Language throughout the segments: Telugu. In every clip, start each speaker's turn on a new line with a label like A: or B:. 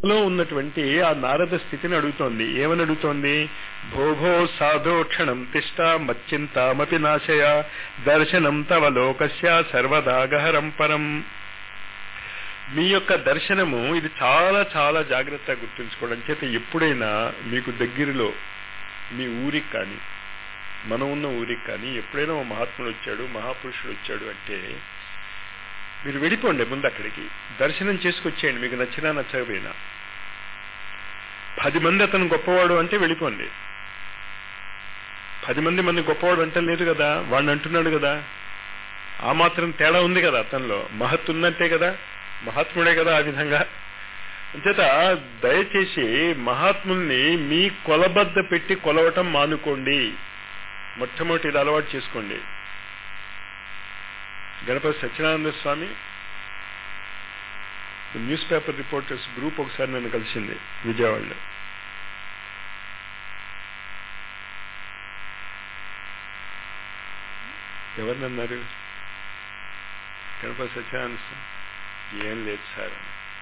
A: లో ఉన్నటువంటి ఆ నారద స్థితిని అడుగుతోంది ఏమని అడుగుతోంది భోభో సాధో క్షణం తిష్ట మచ్చింతామపి నాశయ దర్శనం తవ లోకస్య సర్వదా గహరం పరం మీ యొక్క దర్శనము ఇది చాలా చాలా జాగ్రత్తగా గుర్తుంచుకోవడం చేత ఎప్పుడైనా మీకు దగ్గరలో మీ ఊరికి కానీ మనం ఉన్న ఊరికి కానీ ఎప్పుడైనా ఓ మహాత్ముడు వచ్చాడు మహాపురుషుడు వచ్చాడు అంటే మీరు వెళ్ళిపోండి ముందు అక్కడికి దర్శనం చేసుకొచ్చేయండి మీకు నచ్చినా నచ్చకపోయినా పది మంది అతను గొప్పవాడు అంటే వెళ్ళిపోండి పది మంది మంది గొప్పవాడు అంటే లేదు కదా వాడిని అంటున్నాడు కదా ఆ మాత్రం తేడా ఉంది కదా అతనిలో మహత్ ఉన్నట్టే కదా మహాత్ముడే కదా ఆ విధంగా అంచేత దయచేసి మహాత్ముల్ని మీ కొలబద్ద పెట్టి కొలవటం మానుకోండి మొట్టమొదటి ఇది అలవాటు చేసుకోండి Ganapathi Satyanarayana Swamy newspaper reporters group ఒకసారి నన్ను కలిసింది విజయవాడలో ఎవరినన్నారు గణపతి సత్యనారాయణ స్వామి ఏం లేదు సార్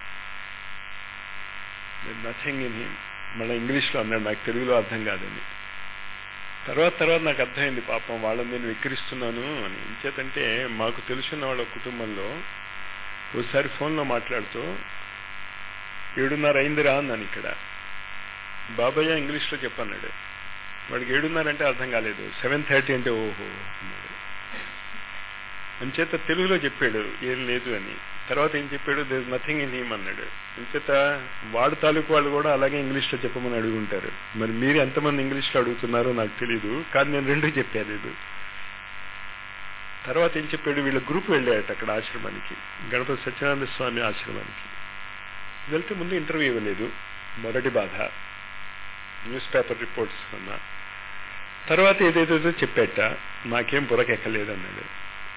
A: నథింగ్ ఇన్ హిమ్ మన ఇంగ్లీష్లో అన్నాడు నాకు తెలుగులో అర్థం కాదని తర్వాత తర్వాత నాకు అర్థమైంది పాపం వాళ్ళని నేను విక్రిస్తున్నాను అని ఇంచేతంటే మాకు తెలుసున్న వాళ్ళ కుటుంబంలో ఒకసారి ఫోన్లో మాట్లాడుతూ ఏడున్నర అయిందిరా అన్నాను ఇక్కడ బాబయ్య ఇంగ్లీష్లో చెప్పన్నాడు వాడికి ఏడున్నర అంటే అర్థం కాలేదు సెవెన్ థర్టీ అంటే ఓహో అన్నాడు అంచేత తెలుగులో చెప్పాడు ఏం లేదు అని తర్వాత ఏం చెప్పాడు దేర్ నథింగ్ ఇన్ హీమ్ అన్నాడు అంచేత వాడు తాలూకు వాళ్ళు కూడా అలాగే ఇంగ్లీష్లో చెప్పమని అడుగుంటారు మరి మీరు ఎంతమంది ఇంగ్లీష్లో అడుగుతున్నారో నాకు తెలీదు కానీ నేను రెండు చెప్పాను తర్వాత ఏం చెప్పాడు వీళ్ళ గ్రూప్ వెళ్ళాడట అక్కడ ఆశ్రమానికి గణపతి సత్యనారాయణ స్వామి ఆశ్రమానికి వెళ్తే ముందు ఇంటర్వ్యూ ఇవ్వలేదు మొదటి బాధ న్యూస్ పేపర్ రిపోర్ట్స్ కన్నా తర్వాత ఏదేదో చెప్పాట నాకేం బుర్రకెక్కలేదు అన్నాడు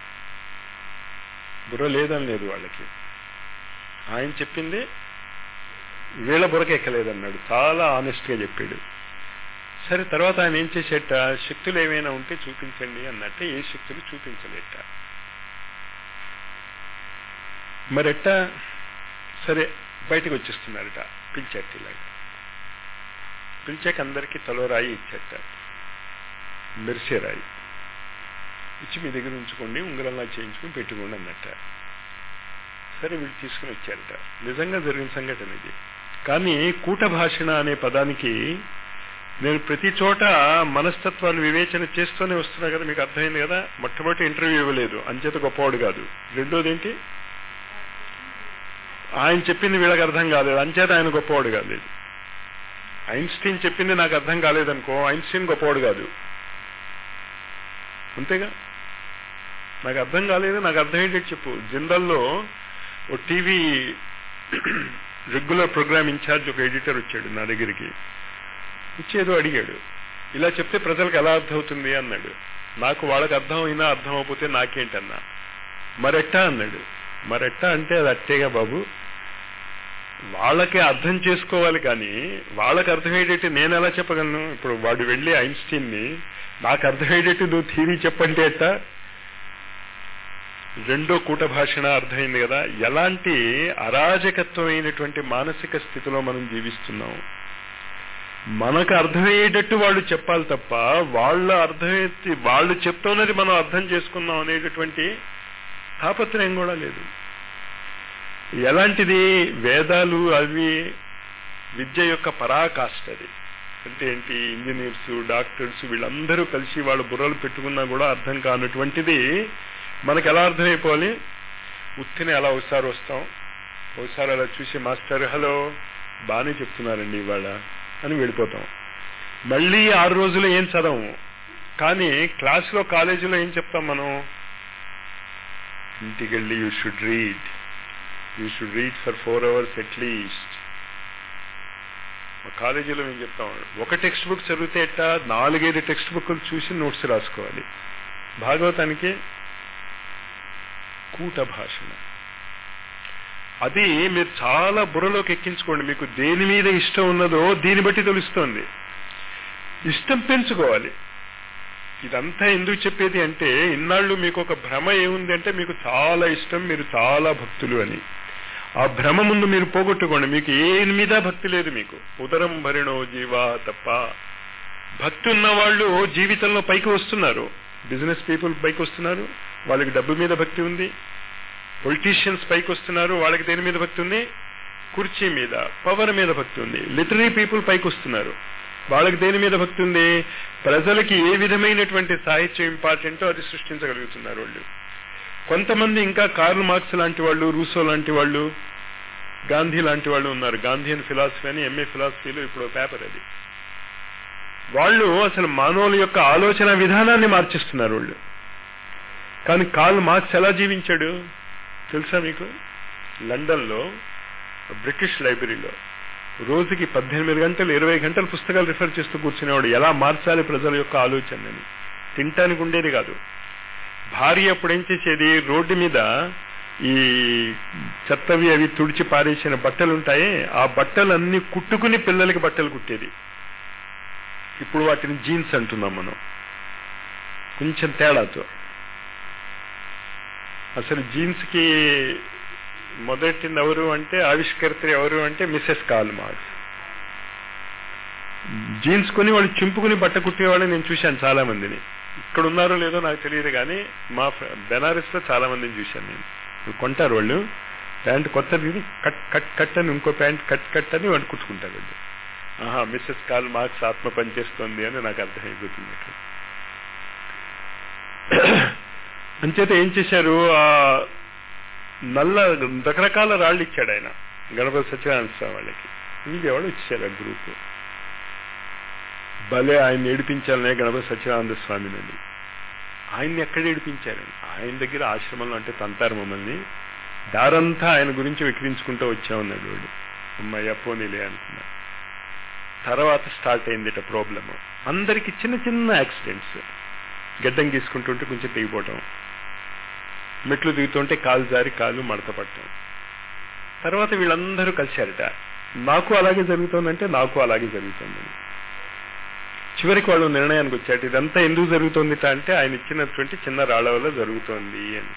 A: బుర్ర లేదని లేదు వాళ్ళకి ఆయన చెప్పింది వీళ్ళ బుర్రకెక్కలేదన్నాడు చాలా ఆనెస్ట్గా చెప్పాడు సరే తర్వాత ఆయన ఏం చేసేట శక్తులు ఏమైనా ఉంటే చూపించండి అన్నట్టే ఏ శక్తులు చూపించలేట మరెట్ట సరే బయటకు వచ్చేస్తున్నారట పిలిచేట ఇలాగ పిలిచాక అందరికీ తలో రాయి ఇచ్చేట మెరిసే రాయి ఇచ్చి మీ దగ్గర ఉంచుకోండి ఉంగరంలా చేయించుకుని పెట్టుకోండి అన్నట్ట సరే వీళ్ళు తీసుకుని వచ్చారట నిజంగా జరిగిన సంఘటన ఇది కానీ కూట భాషణ అనే పదానికి నేను ప్రతి చోట మనస్తత్వాలు వివేచన చేస్తూనే వస్తున్నా కదా మీకు అర్థమైంది కదా మొట్టమొదటి ఇంటర్వ్యూ ఇవ్వలేదు అంచేత గొప్పవాడు కాదు రెండోది ఏంటి ఆయన చెప్పింది వీళ్ళకి అర్థం కాలేదు అంచేత ఆయన గొప్పవాడు కాలేదు ఐన్స్టీన్ చెప్పింది నాకు అర్థం కాలేదనుకో ఐన్స్టీన్ గొప్పవాడు కాదు అంతేగా నాకు అర్థం కాలేదు నాకు అర్థమయ్యేటట్టు చెప్పు జిందల్లో ఓ టీవీ రెగ్యులర్ ప్రోగ్రామ్ ఇన్ఛార్జ్ ఒక ఎడిటర్ వచ్చాడు నా దగ్గరికి ఇచ్చేదో అడిగాడు ఇలా చెప్తే ప్రజలకు ఎలా అర్థమవుతుంది అన్నాడు నాకు వాళ్ళకి అర్థం అయినా అర్థం అయిపోతే నాకేంటన్నా మరెట్టా అన్నాడు మరెట్టా అంటే అది అట్టేగా బాబు వాళ్ళకి అర్థం చేసుకోవాలి కానీ వాళ్ళకి అర్థమయ్యేటట్టు నేను ఎలా చెప్పగలను ఇప్పుడు వాడు వెళ్ళి ఐన్స్టీన్ని నాకు అర్థమయ్యేటట్టు నువ్వు థీరీ చెప్పంటే ఎట్ట రెండో కూట భాషణ అర్థమైంది కదా ఎలాంటి అరాజకత్వమైనటువంటి మానసిక స్థితిలో మనం జీవిస్తున్నాం మనకు అర్థమయ్యేటట్టు వాళ్ళు చెప్పాలి తప్ప వాళ్ళ అర్థమయ్యి వాళ్ళు చెప్తున్నది మనం అర్థం చేసుకుందాం అనేటటువంటి తాపత్రయం కూడా లేదు ఎలాంటిది వేదాలు అవి విద్య యొక్క పరాకాష్ట అది అంటే ఏంటి ఇంజనీర్స్ డాక్టర్స్ వీళ్ళందరూ కలిసి వాళ్ళ బుర్రలు పెట్టుకున్నా కూడా అర్థం కానటువంటిది మనకు ఎలా అర్థమైపోవాలి ఉత్తిని అలా ఒకసారి వస్తాం ఒకసారి అలా చూసి మాస్టర్ హలో బాగానే చెప్తున్నారండి ఇవాళ అని వెళ్ళిపోతాం మళ్ళీ ఆరు రోజులు ఏం చదవము కానీ క్లాస్లో కాలేజీలో ఏం చెప్తాం మనం ఇంటికి వెళ్ళి you should read you should read for four hours at least కాలేజీలో ఏం చెప్తాం ఒక టెక్స్ట్ బుక్ చదివితే ఎట్ట నాలుగైదు టెక్స్ట్ బుక్లు చూసి నోట్స్ రాసుకోవాలి భాగవతానికి కూట భాషణ అది మీరు చాలా బుర్రలోకి ఎక్కించుకోండి మీకు దేని మీద ఇష్టం ఉన్నదో దీన్ని బట్టి తెలుస్తోంది ఇష్టం పెంచుకోవాలి ఇదంతా ఎందుకు చెప్పేది అంటే ఇన్నాళ్ళు మీకు ఒక భ్రమ ఏముంది అంటే మీకు చాలా ఇష్టం మీరు చాలా భక్తులు అని ఆ భ్రమ ముందు మీరు పోగొట్టుకోండి మీకు ఏమి మీద భక్తి లేదు మీకు ఉదరం భరిణో జీవా తప్ప భక్తి ఉన్న వాళ్ళు జీవితంలో పైకి వస్తున్నారు బిజినెస్ పీపుల్ పైకి వస్తున్నారు వాళ్ళకి డబ్బు మీద భక్తి ఉంది పొలిటీషియన్స్ పైకి వస్తున్నారు వాళ్ళకి దేని మీద భక్తి ఉంది కుర్చీ మీద పవర్ మీద భక్తి ఉంది లిటరీ పీపుల్ పైకి వస్తున్నారు వాళ్ళకి దేని మీద భక్తి ఉంది ప్రజలకి ఏ విధమైనటువంటి సాహిత్యం ఇంపార్టెంటో అది సృష్టించగలుగుతున్నారు వాళ్ళు కొంతమంది ఇంకా కార్ల్ మార్క్స్ లాంటి వాళ్ళు రూసో లాంటి వాళ్ళు గాంధీ లాంటి వాళ్ళు ఉన్నారు గాంధీయన్ ఫిలాసఫీ అని ఎంఏ ఫిలాసఫీలో ఇప్పుడు పేపర్ అది వాళ్ళు అసలు మానవుల యొక్క ఆలోచన విధానాన్ని మార్చిస్తున్నారు వాళ్ళు కానీ కార్ల్ మార్క్స్ ఎలా జీవించాడు తెలుసా మీకు లండన్లో బ్రిటిష్ లైబ్రరీలో రోజుకి పద్దెనిమిది గంటలు ఇరవై గంటలు పుస్తకాలు రిఫర్ చేస్తూ కూర్చునేవాడు ఎలా మార్చాలి ప్రజల యొక్క ఆలోచనని తింటానికి ఉండేది కాదు భార్య అప్పుడు ఏం చేసేది రోడ్డు మీద ఈ చెత్తవి అవి తుడిచి పారేసిన బట్టలు ఉంటాయి ఆ బట్టలన్నీ కుట్టుకుని పిల్లలకి బట్టలు కుట్టేది ఇప్పుడు వాటిని జీన్స్ అంటున్నాం మనం కొంచెం తేడాతో అసలు జీన్స్ కి మొదటిది ఎవరు అంటే ఆవిష్కర్త ఎవరు అంటే మిసెస్ కాల్ మార్క్స్ జీన్స్ కొని వాళ్ళు చింపుకుని బట్ట కుట్టేవాళ్ళు నేను చూశాను చాలా మందిని ఇక్కడ ఉన్నారో లేదో నాకు తెలియదు కానీ మా బెనారస్ లో చాలా మందిని చూశాను నేను ఇప్పుడు కొంటారు వాళ్ళు ప్యాంట్ కొత్తది కట్ కట్ కట్ అని ఇంకో ప్యాంట్ కట్ కట్ అని వాళ్ళు కుట్టుకుంటారు వాళ్ళు ఆహా మిస్సెస్ కాల్ మార్క్స్ ఆత్మ పనిచేస్తోంది అని నాకు అర్థమైపోతుంది అక్కడ అంచేత ఏం చేశారు ఆ నల్ల రకరకాల రాళ్ళు ఇచ్చాడు ఆయన గణపతి సత్యనారాయణ స్వామి వాళ్ళకి ఇంకెవడు ఇచ్చారు ఆ గ్రూప్ భలే ఆయన ఏడిపించాలనే గణపతి సత్యనారాయణ స్వామిని ఆయన్ని ఎక్కడ ఏడిపించారు ఆయన దగ్గర ఆశ్రమంలో అంటే తంతారు మమ్మల్ని దారంతా ఆయన గురించి విక్రించుకుంటూ వచ్చామన్నాడు వాడు అమ్మాయి పోనీలే అనుకున్నా తర్వాత స్టార్ట్ అయింది ఇట ప్రాబ్లమ్ అందరికి చిన్న చిన్న యాక్సిడెంట్స్ గడ్డం గీసుకుంటుంటే కొంచెం తెగిపోవటం మెట్లు దిగుతుంటే కాలు జారి కాలు మడత పట్టడం తర్వాత వీళ్ళందరూ కలిశారట నాకు అలాగే జరుగుతోందంటే నాకు అలాగే జరుగుతోందని చివరికి వాళ్ళు నిర్ణయానికి వచ్చారు ఇదంతా ఎందుకు జరుగుతోందిట అంటే ఆయన ఇచ్చినటువంటి చిన్న రాళ్ల వల్ల జరుగుతోంది అని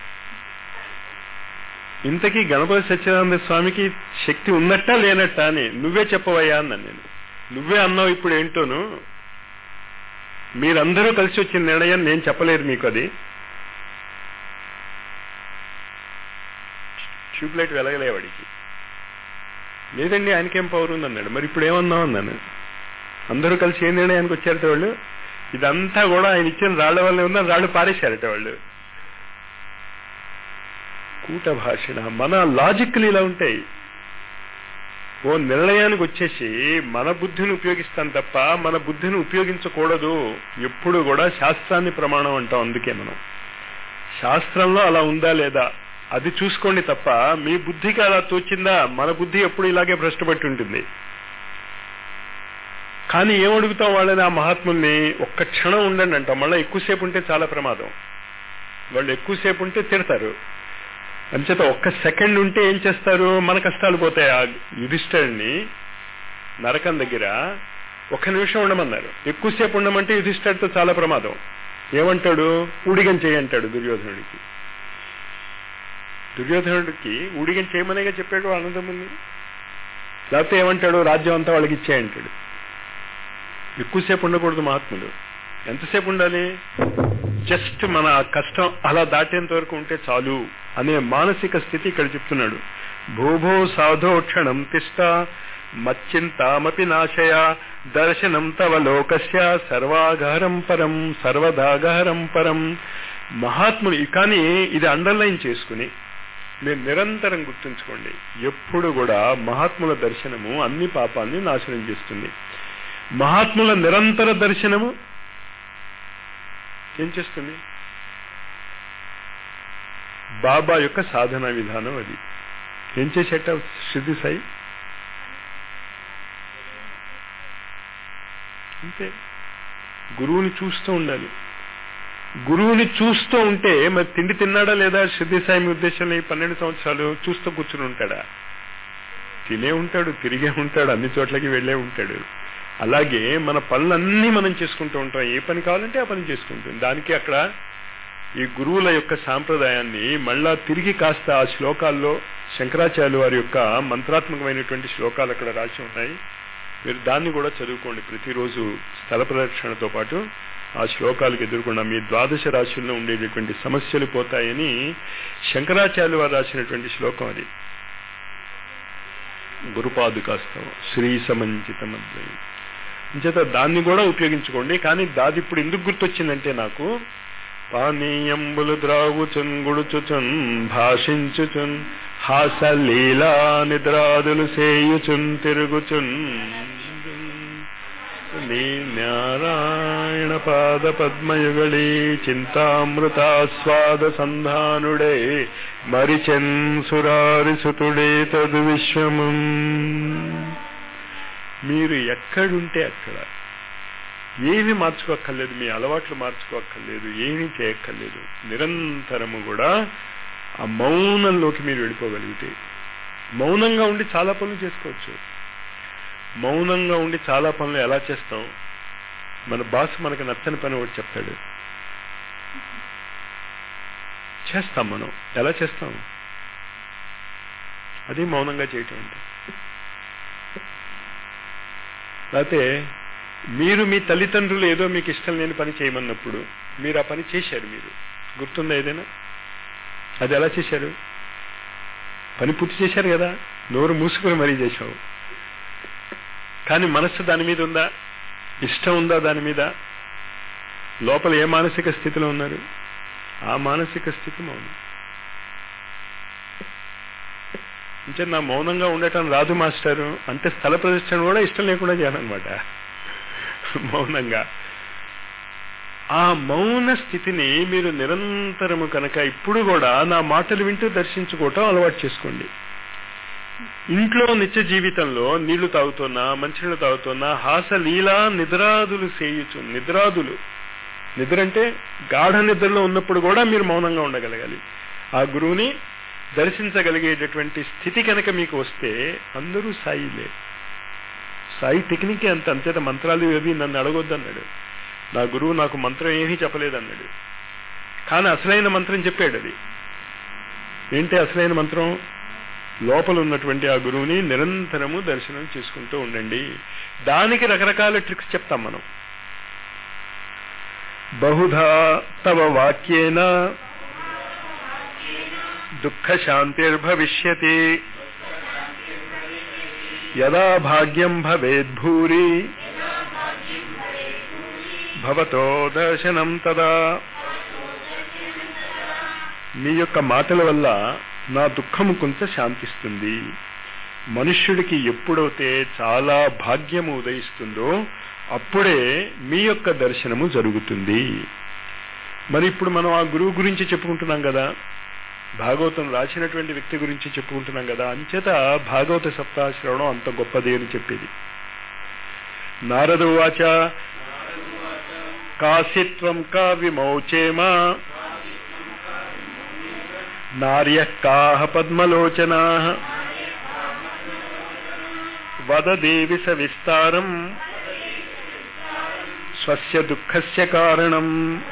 A: ఇంతకీ గణపతి సత్యనారాయణ స్వామికి శక్తి ఉన్నట్టా లేనట్టా అని నువ్వే చెప్పవయ్యా అన్నాను నేను నువ్వే అన్నావు ఇప్పుడు ఏంటోను మీరందరూ కలిసి వచ్చిన నిర్ణయం నేను చెప్పలేదు మీకు అది ట్యూబ్ లైట్ వెలగలే వాడికి లేదండి ఆయనకేం పవర్ ఉందన్నాడు మరి ఇప్పుడు ఏమన్నావు అన్నాను అందరూ కలిసి ఏ నిర్ణయానికి వచ్చారట వాళ్ళు ఇదంతా కూడా ఆయన ఇచ్చిన రాళ్ల వల్ల ఉందని రాళ్ళు పారేశారట వాళ్ళు కూట భాషణ మన లాజిక్లు ఇలా ఉంటాయి ఓ నిర్ణయానికి వచ్చేసి మన బుద్ధిని ఉపయోగిస్తాం తప్ప మన బుద్ధిని ఉపయోగించకూడదు ఎప్పుడు కూడా శాస్త్రాన్ని ప్రమాణం అంటాం అందుకే మనం శాస్త్రంలో అలా ఉందా లేదా అది చూసుకోండి తప్ప మీ బుద్ధికి అలా తోచిందా మన బుద్ధి ఎప్పుడు ఇలాగే భ్రష్టపట్టి ఉంటుంది కానీ ఏమడుగుతాం వాళ్ళని ఆ మహాత్ముల్ని ఒక్క క్షణం ఉండండి అంటాం మళ్ళీ ఎక్కువసేపు ఉంటే చాలా ప్రమాదం వాళ్ళు ఎక్కువసేపు ఉంటే తిడతారు అంచేత ఒక్క సెకండ్ ఉంటే ఏం చేస్తారు మన కష్టాలు పోతాయి ఆ యుధిష్ఠుడిని నరకం దగ్గర ఒక్క నిమిషం ఉండమన్నారు ఎక్కువసేపు ఉండమంటే యుధిష్ఠుడితో చాలా ప్రమాదం ఏమంటాడు ఊడిగం చేయంటాడు దుర్యోధనుడికి దుర్యోధనుడికి ఊడిగం చేయమనేగా చెప్పాడు ఆనందముని లేకపోతే ఏమంటాడు రాజ్యం అంతా వాళ్ళకి ఇచ్చేయంటాడు ఎక్కువసేపు ఉండకూడదు మహాత్ములు ఎంతసేపు ఉండాలి జస్ట్ మన కష్టం అలా దాటేంత వరకు ఉంటే చాలు అనే మానసిక స్థితి ఇక్కడ చెప్తున్నాడు భూభో సాధో క్షణం తిష్ట మచ్చింతామపి నాశయ దర్శనం తవ లోకస్య సర్వాగారం పరం సర్వదాగారం పరం మహాత్ములు కానీ ఇది అండర్లైన్ చేసుకుని మీరు నిరంతరం గుర్తుంచుకోండి ఎప్పుడు కూడా మహాత్ముల దర్శనము అన్ని పాపాన్ని నాశనం చేస్తుంది మహాత్ముల నిరంతర దర్శనము ఏం చేస్తుంది బాబా యొక్క సాధన విధానం అది ఏం చేసేట సిద్ధి సాయి అంతే గురువుని చూస్తూ ఉండాలి గురువుని చూస్తూ ఉంటే మరి తిండి తిన్నాడా లేదా సిద్ధి సాయి మీ ఉద్దేశంలో ఈ పన్నెండు సంవత్సరాలు చూస్తూ కూర్చుని ఉంటాడా తినే ఉంటాడు తిరిగే ఉంటాడు అన్ని చోట్లకి వెళ్ళే ఉంటాడు అలాగే మన పనులన్నీ మనం చేసుకుంటూ ఉంటాం ఏ పని కావాలంటే ఆ పని చేసుకుంటాం దానికి అక్కడ ఈ గురువుల యొక్క సాంప్రదాయాన్ని మళ్ళా తిరిగి కాస్త ఆ శ్లోకాల్లో శంకరాచార్య వారి యొక్క మంత్రాత్మకమైనటువంటి శ్లోకాలు అక్కడ రాసి ఉన్నాయి మీరు దాన్ని కూడా చదువుకోండి ప్రతిరోజు స్థల ప్రదక్షిణతో పాటు ఆ శ్లోకాలకు ఎదుర్కొన్న మీ ద్వాదశ రాశుల్లో ఉండేటటువంటి సమస్యలు పోతాయని శంకరాచార్య వారు రాసినటువంటి శ్లోకం అది గురుపాదుకాస్తవం శ్రీ సమంచితమద్వయం అంచేత దాన్ని కూడా ఉపయోగించుకోండి కానీ దాది ఇప్పుడు ఎందుకు గుర్తొచ్చిందంటే నాకు పానీయంబులు ద్రావుచున్ గుడుచుచున్ భాషించుచున్ హాసలీలా నిద్రాదులు సేయుచున్ తిరుగుచున్ నీ నారాయణ పాద పద్మయుగళి చింతామృతాస్వాద సంధానుడే మరిచెన్ సురారిసుతుడే తదు విశ్వము మీరు ఎక్కడుంటే అక్కడ ఏమి మార్చుకోక్కర్లేదు మీ అలవాట్లు మార్చుకోక్కర్లేదు ఏమీ చేయక్కర్లేదు నిరంతరము కూడా ఆ మౌనంలోకి మీరు వెళ్ళిపోగలిగితే మౌనంగా ఉండి చాలా పనులు చేసుకోవచ్చు మౌనంగా ఉండి చాలా పనులు ఎలా చేస్తాం మన బాస్ మనకి నచ్చని పని ఒకటి చెప్తాడు చేస్తాం మనం ఎలా చేస్తాం అది మౌనంగా చేయటం అంటే లేకపోతే మీరు మీ తల్లిదండ్రులు ఏదో మీకు ఇష్టం లేని పని చేయమన్నప్పుడు మీరు ఆ పని చేశారు మీరు గుర్తుందా ఏదైనా అది ఎలా చేశారు పని పూర్తి చేశారు కదా నోరు మూసుకొని మరీ చేశావు కానీ మనస్సు దాని మీద ఉందా ఇష్టం ఉందా దాని మీద లోపల ఏ మానసిక స్థితిలో ఉన్నారు ఆ మానసిక స్థితి మౌనం అంటే నా మౌనంగా ఉండటం రాదు మాస్టారు అంటే స్థల ప్రదర్శన కూడా ఇష్టం లేకుండా చేయాలన్నమాట మౌనంగా ఆ మౌన స్థితిని మీరు నిరంతరము కనుక ఇప్పుడు కూడా నా మాటలు వింటూ దర్శించుకోవటం అలవాటు చేసుకోండి ఇంట్లో నిత్య జీవితంలో నీళ్లు తాగుతున్నా మంచినీళ్ళు తాగుతున్నా హాసలీలా నిద్రాదులు సేయుచు నిద్రాదులు నిద్ర అంటే గాఢ నిద్రలో ఉన్నప్పుడు కూడా మీరు మౌనంగా ఉండగలగాలి ఆ గురువుని దర్శించగలిగేటటువంటి స్థితి కనుక మీకు వస్తే అందరూ సాయిలే సాయి టెక్నిక్ అంత అంతేత మంత్రాలు ఏవి నన్ను అడగొద్దన్నాడు నా గురువు నాకు మంత్రం ఏమీ చెప్పలేదన్నాడు కానీ అసలైన మంత్రం చెప్పాడు అది ఏంటి అసలైన మంత్రం లోపల ఉన్నటువంటి ఆ గురువుని నిరంతరము దర్శనం చేసుకుంటూ ఉండండి దానికి రకరకాల ట్రిక్స్ చెప్తాం మనం బహుధా తవ వాక్యేన దుఃఖ శాంతిర్భవిష్యతి యదా భాగ్యం భవేద్భూరి భవతో దర్శనం తదా మీ యొక్క మాటల వల్ల నా దుఃఖము కొంత శాంతిస్తుంది మనుష్యుడికి ఎప్పుడైతే చాలా భాగ్యము ఉదయిస్తుందో అప్పుడే మీ యొక్క దర్శనము జరుగుతుంది మరి ఇప్పుడు మనం ఆ గురువు గురించి చెప్పుకుంటున్నాం కదా భాగవతం రాసినటువంటి వ్యక్తి గురించి చెప్పుకుంటున్నాం కదా అంచేత భాగవత సప్తాహ శ్రవణం అంత గొప్పది అని చెప్పేది నారదు వాచ కాశిత్వం కా విమౌచేమా నార్య కాహ పద్మలోచనా వదదేవి సవిస్తారం స్వస్య దుఃఖస్య కారణం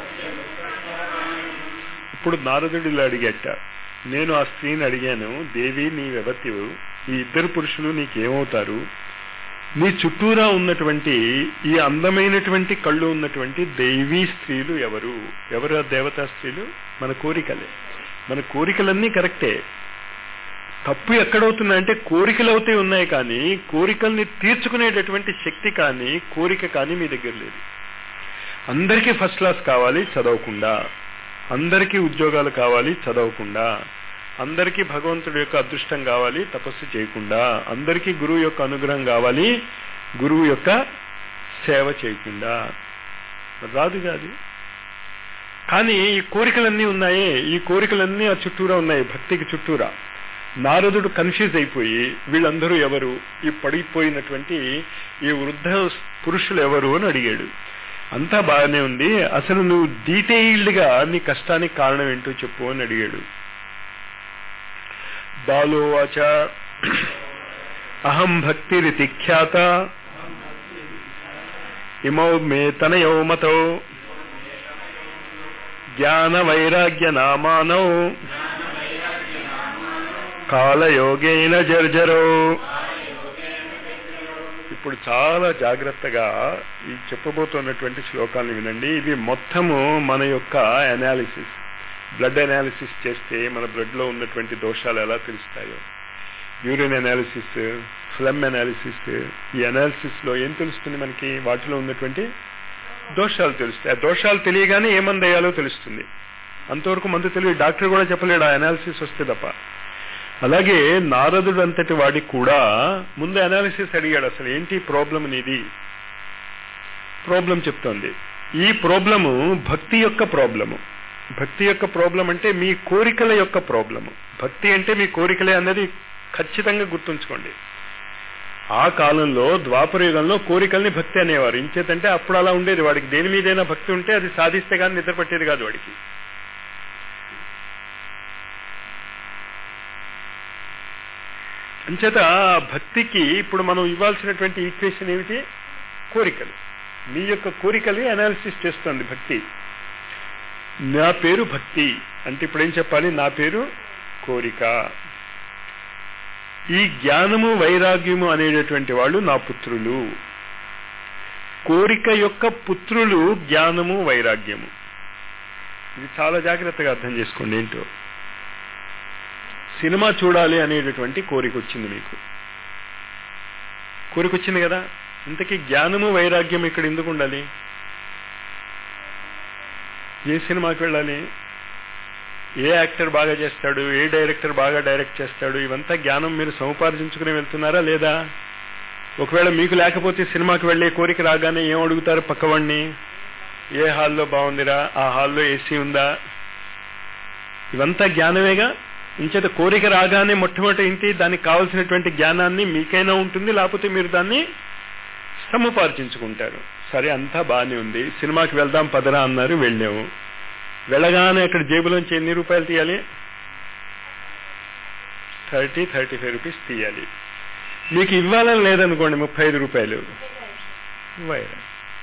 A: ఇప్పుడు నారదుడు ఇలా అడిగట నేను ఆ స్త్రీని అడిగాను దేవి నీవెవతివు ఈ ఇద్దరు పురుషులు నీకేమవుతారు నీ చుట్టూరా ఉన్నటువంటి ఈ అందమైనటువంటి కళ్ళు ఉన్నటువంటి దైవీ స్త్రీలు ఎవరు ఎవరు ఆ దేవతా స్త్రీలు మన కోరికలే మన కోరికలన్నీ కరెక్టే తప్పు ఎక్కడవుతుందంటే కోరికలు అవుతే ఉన్నాయి కానీ కోరికల్ని తీర్చుకునేటటువంటి శక్తి కానీ కోరిక కానీ మీ దగ్గర లేదు అందరికీ ఫస్ట్ క్లాస్ కావాలి చదవకుండా అందరికీ ఉద్యోగాలు కావాలి చదవకుండా అందరికీ భగవంతుడి యొక్క అదృష్టం కావాలి తపస్సు చేయకుండా అందరికీ గురువు యొక్క అనుగ్రహం కావాలి గురువు యొక్క సేవ చేయకుండా రాదు కాదు కానీ ఈ కోరికలన్నీ ఉన్నాయే ఈ కోరికలన్నీ ఆ చుట్టూరా ఉన్నాయి భక్తికి చుట్టూరా నారదుడు కన్ఫ్యూజ్ అయిపోయి వీళ్ళందరూ ఎవరు ఈ పడిపోయినటువంటి ఈ వృద్ధ పురుషులు ఎవరు అని అడిగాడు అంతా బాగానే ఉంది అసలు నువ్వు డీటెయిల్డ్ గా నీ కష్టానికి కారణం ఏంటో చెప్పు అని అడిగాడు బాలోవాచ అహం భక్తిరితి ఖ్యాత ఇమౌ మే తనయౌ మతౌ జ్ఞాన వైరాగ్య నామానౌ కాలయోగేన జర్జరో ఇప్పుడు చాలా జాగ్రత్తగా ఈ చెప్పబోతున్నటువంటి శ్లోకాలను వినండి ఇవి మొత్తము మన యొక్క అనాలిసిస్ బ్లడ్ అనాలిసిస్ చేస్తే మన బ్లడ్ లో ఉన్నటువంటి దోషాలు ఎలా తెలుస్తాయో యూరిన్ అనాలిసిస్ ఫ్లమ్ అనాలిసిస్ ఈ అనాలిసిస్ లో ఏం తెలుస్తుంది మనకి వాటిలో ఉన్నటువంటి దోషాలు తెలుస్తాయి ఆ దోషాలు తెలియగానే ఏ మందు వేయాలో తెలుస్తుంది అంతవరకు మందు తెలియదు డాక్టర్ కూడా చెప్పలేడు ఆ అనాలిసిస్ వస్తే తప్ప అలాగే నారదుడు అంతటి వాడికి కూడా ముందు అనాలిసిస్ అడిగాడు అసలు ఏంటి ప్రాబ్లం నీది ప్రాబ్లం చెప్తోంది ఈ ప్రాబ్లము భక్తి యొక్క ప్రాబ్లము భక్తి యొక్క ప్రాబ్లం అంటే మీ కోరికల యొక్క ప్రాబ్లము భక్తి అంటే మీ కోరికలే అన్నది ఖచ్చితంగా గుర్తుంచుకోండి ఆ కాలంలో ద్వాపర యుగంలో కోరికల్ని భక్తి అనేవారు ఇంచేతంటే అప్పుడు అలా ఉండేది వాడికి దేని మీదైనా భక్తి ఉంటే అది సాధిస్తే కానీ నిద్ర పట్టేది కాదు వాడికి అంచేత భక్తికి ఇప్పుడు మనం ఇవ్వాల్సినటువంటి ఈక్వేషన్ ఏమిటి కోరికలు మీ యొక్క కోరికలు అనాలిసిస్ చేస్తుంది భక్తి నా పేరు భక్తి అంటే ఇప్పుడు ఏం చెప్పాలి నా పేరు కోరిక ఈ జ్ఞానము వైరాగ్యము అనేటటువంటి వాళ్ళు నా పుత్రులు కోరిక యొక్క పుత్రులు జ్ఞానము వైరాగ్యము ఇది చాలా జాగ్రత్తగా అర్థం చేసుకోండి ఏంటో సినిమా చూడాలి అనేటటువంటి కోరిక వచ్చింది మీకు కోరిక వచ్చింది కదా ఇంతకీ జ్ఞానము వైరాగ్యం ఇక్కడ ఎందుకు ఉండాలి ఏ సినిమాకి వెళ్ళాలి ఏ యాక్టర్ బాగా చేస్తాడు ఏ డైరెక్టర్ బాగా డైరెక్ట్ చేస్తాడు ఇవంతా జ్ఞానం మీరు సముపార్జించుకుని వెళ్తున్నారా లేదా ఒకవేళ మీకు లేకపోతే సినిమాకి వెళ్ళే కోరిక రాగానే ఏం అడుగుతారు పక్కవాడిని ఏ హాల్లో బాగుందిరా ఆ హాల్లో ఏసీ ఉందా ఇవంతా జ్ఞానమేగా ఇంచేత కోరిక రాగానే మొట్టమొదటి ఇంటి దానికి కావలసినటువంటి జ్ఞానాన్ని మీకైనా ఉంటుంది లేకపోతే మీరు దాన్ని సముపార్జించుకుంటారు సరే అంతా బాగానే ఉంది సినిమాకి వెళ్దాం పదరా అన్నారు వెళ్ళాము వెళ్ళగానే అక్కడ జేబులోంచి ఎన్ని రూపాయలు తీయాలి థర్టీ థర్టీ ఫైవ్ రూపీస్ తీయాలి మీకు ఇవ్వాలని లేదనుకోండి ముప్పై ఐదు రూపాయలు వైరా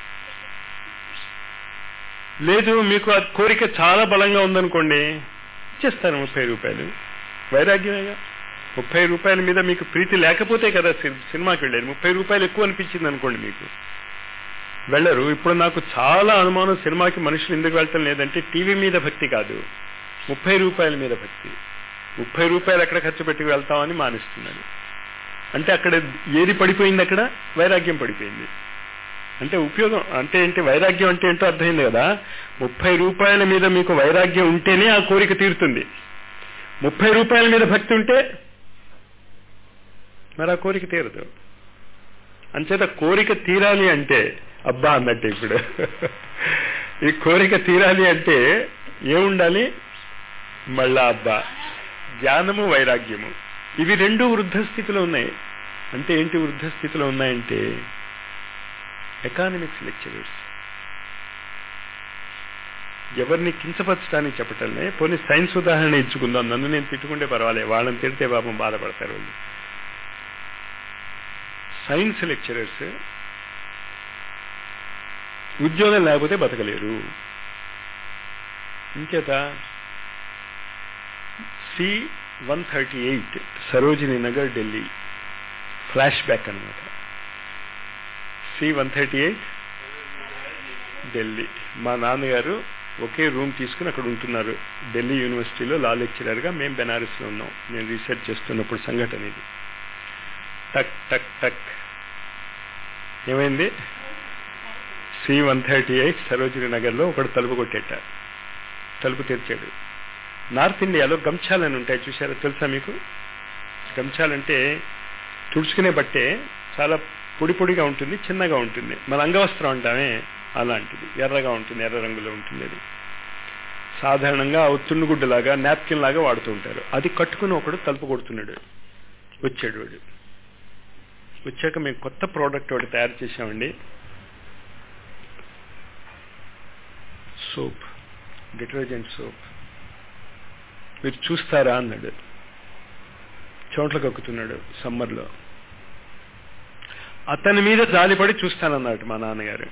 A: లేదు మీకు ఆ కోరిక చాలా బలంగా ఉందనుకోండి ఇచ్చేస్తాను ముప్పై రూపాయలు వైరాగ్యమేగా ముప్పై రూపాయల మీద మీకు ప్రీతి లేకపోతే కదా సినిమాకి వెళ్ళారు ముప్పై రూపాయలు ఎక్కువ అనిపించింది అనుకోండి మీకు వెళ్ళరు ఇప్పుడు నాకు చాలా అనుమానం సినిమాకి మనుషులు ఎందుకు వెళ్ళటం లేదంటే టీవీ మీద భక్తి కాదు ముప్పై రూపాయల మీద భక్తి ముప్పై రూపాయలు ఎక్కడ ఖర్చు పెట్టి వెళ్తామని మానేస్తున్నాను అంటే అక్కడ ఏది పడిపోయింది అక్కడ వైరాగ్యం పడిపోయింది అంటే ఉపయోగం అంటే ఏంటి వైరాగ్యం అంటే ఏంటో అర్థమైంది కదా ముప్పై రూపాయల మీద మీకు వైరాగ్యం ఉంటేనే ఆ కోరిక తీరుతుంది ముప్పై రూపాయల మీద భక్తి ఉంటే మరి ఆ కోరిక తీరదు అంచేత కోరిక తీరాలి అంటే అబ్బా అన్నట్టు ఇప్పుడు ఈ కోరిక తీరాలి అంటే ఏముండాలి మళ్ళా అబ్బా జ్ఞానము వైరాగ్యము ఇవి రెండు వృద్ధ స్థితిలో ఉన్నాయి అంటే ఏంటి వృద్ధ స్థితిలో ఉన్నాయంటే ఎకానమిక్స్ లెక్చరర్స్ ఎవరిని కించపరచడానికి చెప్పటంలే పోనీ సైన్స్ ఉదాహరణ ఇచ్చుకుందాం నన్ను నేను తిట్టుకుంటే పర్వాలే వాళ్ళని తిడితే పాపం బాధపడతారు వాళ్ళు సైన్స్ లెక్చరర్స్ ఉద్యోగం లేకపోతే బతకలేరు ఇంచేత C one thirty eight Sarojini Nagar Delhi flashback అనమాట C one thirty eight Delhi మా నాన్నగారు ఒకే రూమ్ తీసుకుని అక్కడ ఉంటున్నారు ఢిల్లీ యూనివర్సిటీలో లా లెక్చరర్గా మేము బెనారస్లో ఉన్నాం నేను రీసెర్చ్ చేస్తున్నప్పుడు సంఘటన ఇది టక్ టక్ టక్ ఏమైంది C one thirty eight Sarojini నగర్లో ఒకడు తలుపు కొట్టేట తలుపు తెరిచాడు నార్త్ ఇండియాలో గంచాలని ఉంటాయి చూసారా తెలుసా మీకు గంచాలంటే తుడుచుకునే బట్టే చాలా పొడి పొడిగా ఉంటుంది చిన్నగా ఉంటుంది మన అంగవస్త్రం అంటామే అలాంటిది ఎర్రగా ఉంటుంది ఎర్ర రంగులో ఉంటుంది అది సాధారణంగా తుండుగుడ్డలాగా నాప్కిన్ లాగా వాడుతూ ఉంటారు అది కట్టుకుని ఒకడు తలుపు కొడుతున్నాడు వచ్చాడు వాడు వచ్చాక మేము కొత్త ప్రోడక్ట్ ఒకటి తయారు చేసామండి సోప్ డిటర్జెంట్ సోప్ మీరు చూస్తారా అన్నాడు చోట్ల కక్కుతున్నాడు సమ్మర్లో అతని మీద జాలిపడి చూస్తానన్నాడు మా నాన్నగారు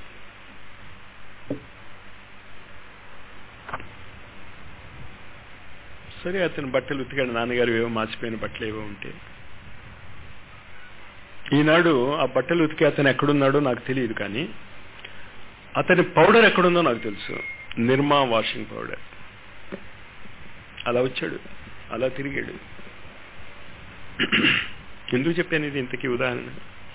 A: సరే అతను బట్టలు ఉతికాడు నాన్నగారు ఏవో మార్చిపోయిన బట్టలు ఏవో ఉంటే ఈనాడు ఆ బట్టలు ఉతికి అతను ఎక్కడున్నాడో నాకు తెలియదు కానీ అతని పౌడర్ ఎక్కడుందో నాకు తెలుసు నిర్మా వాషింగ్ పౌడర్ అలా వచ్చాడు అలా తిరిగాడు ఎందుకు చెప్పాను ఇది ఇంతకీ ఉదాహరణ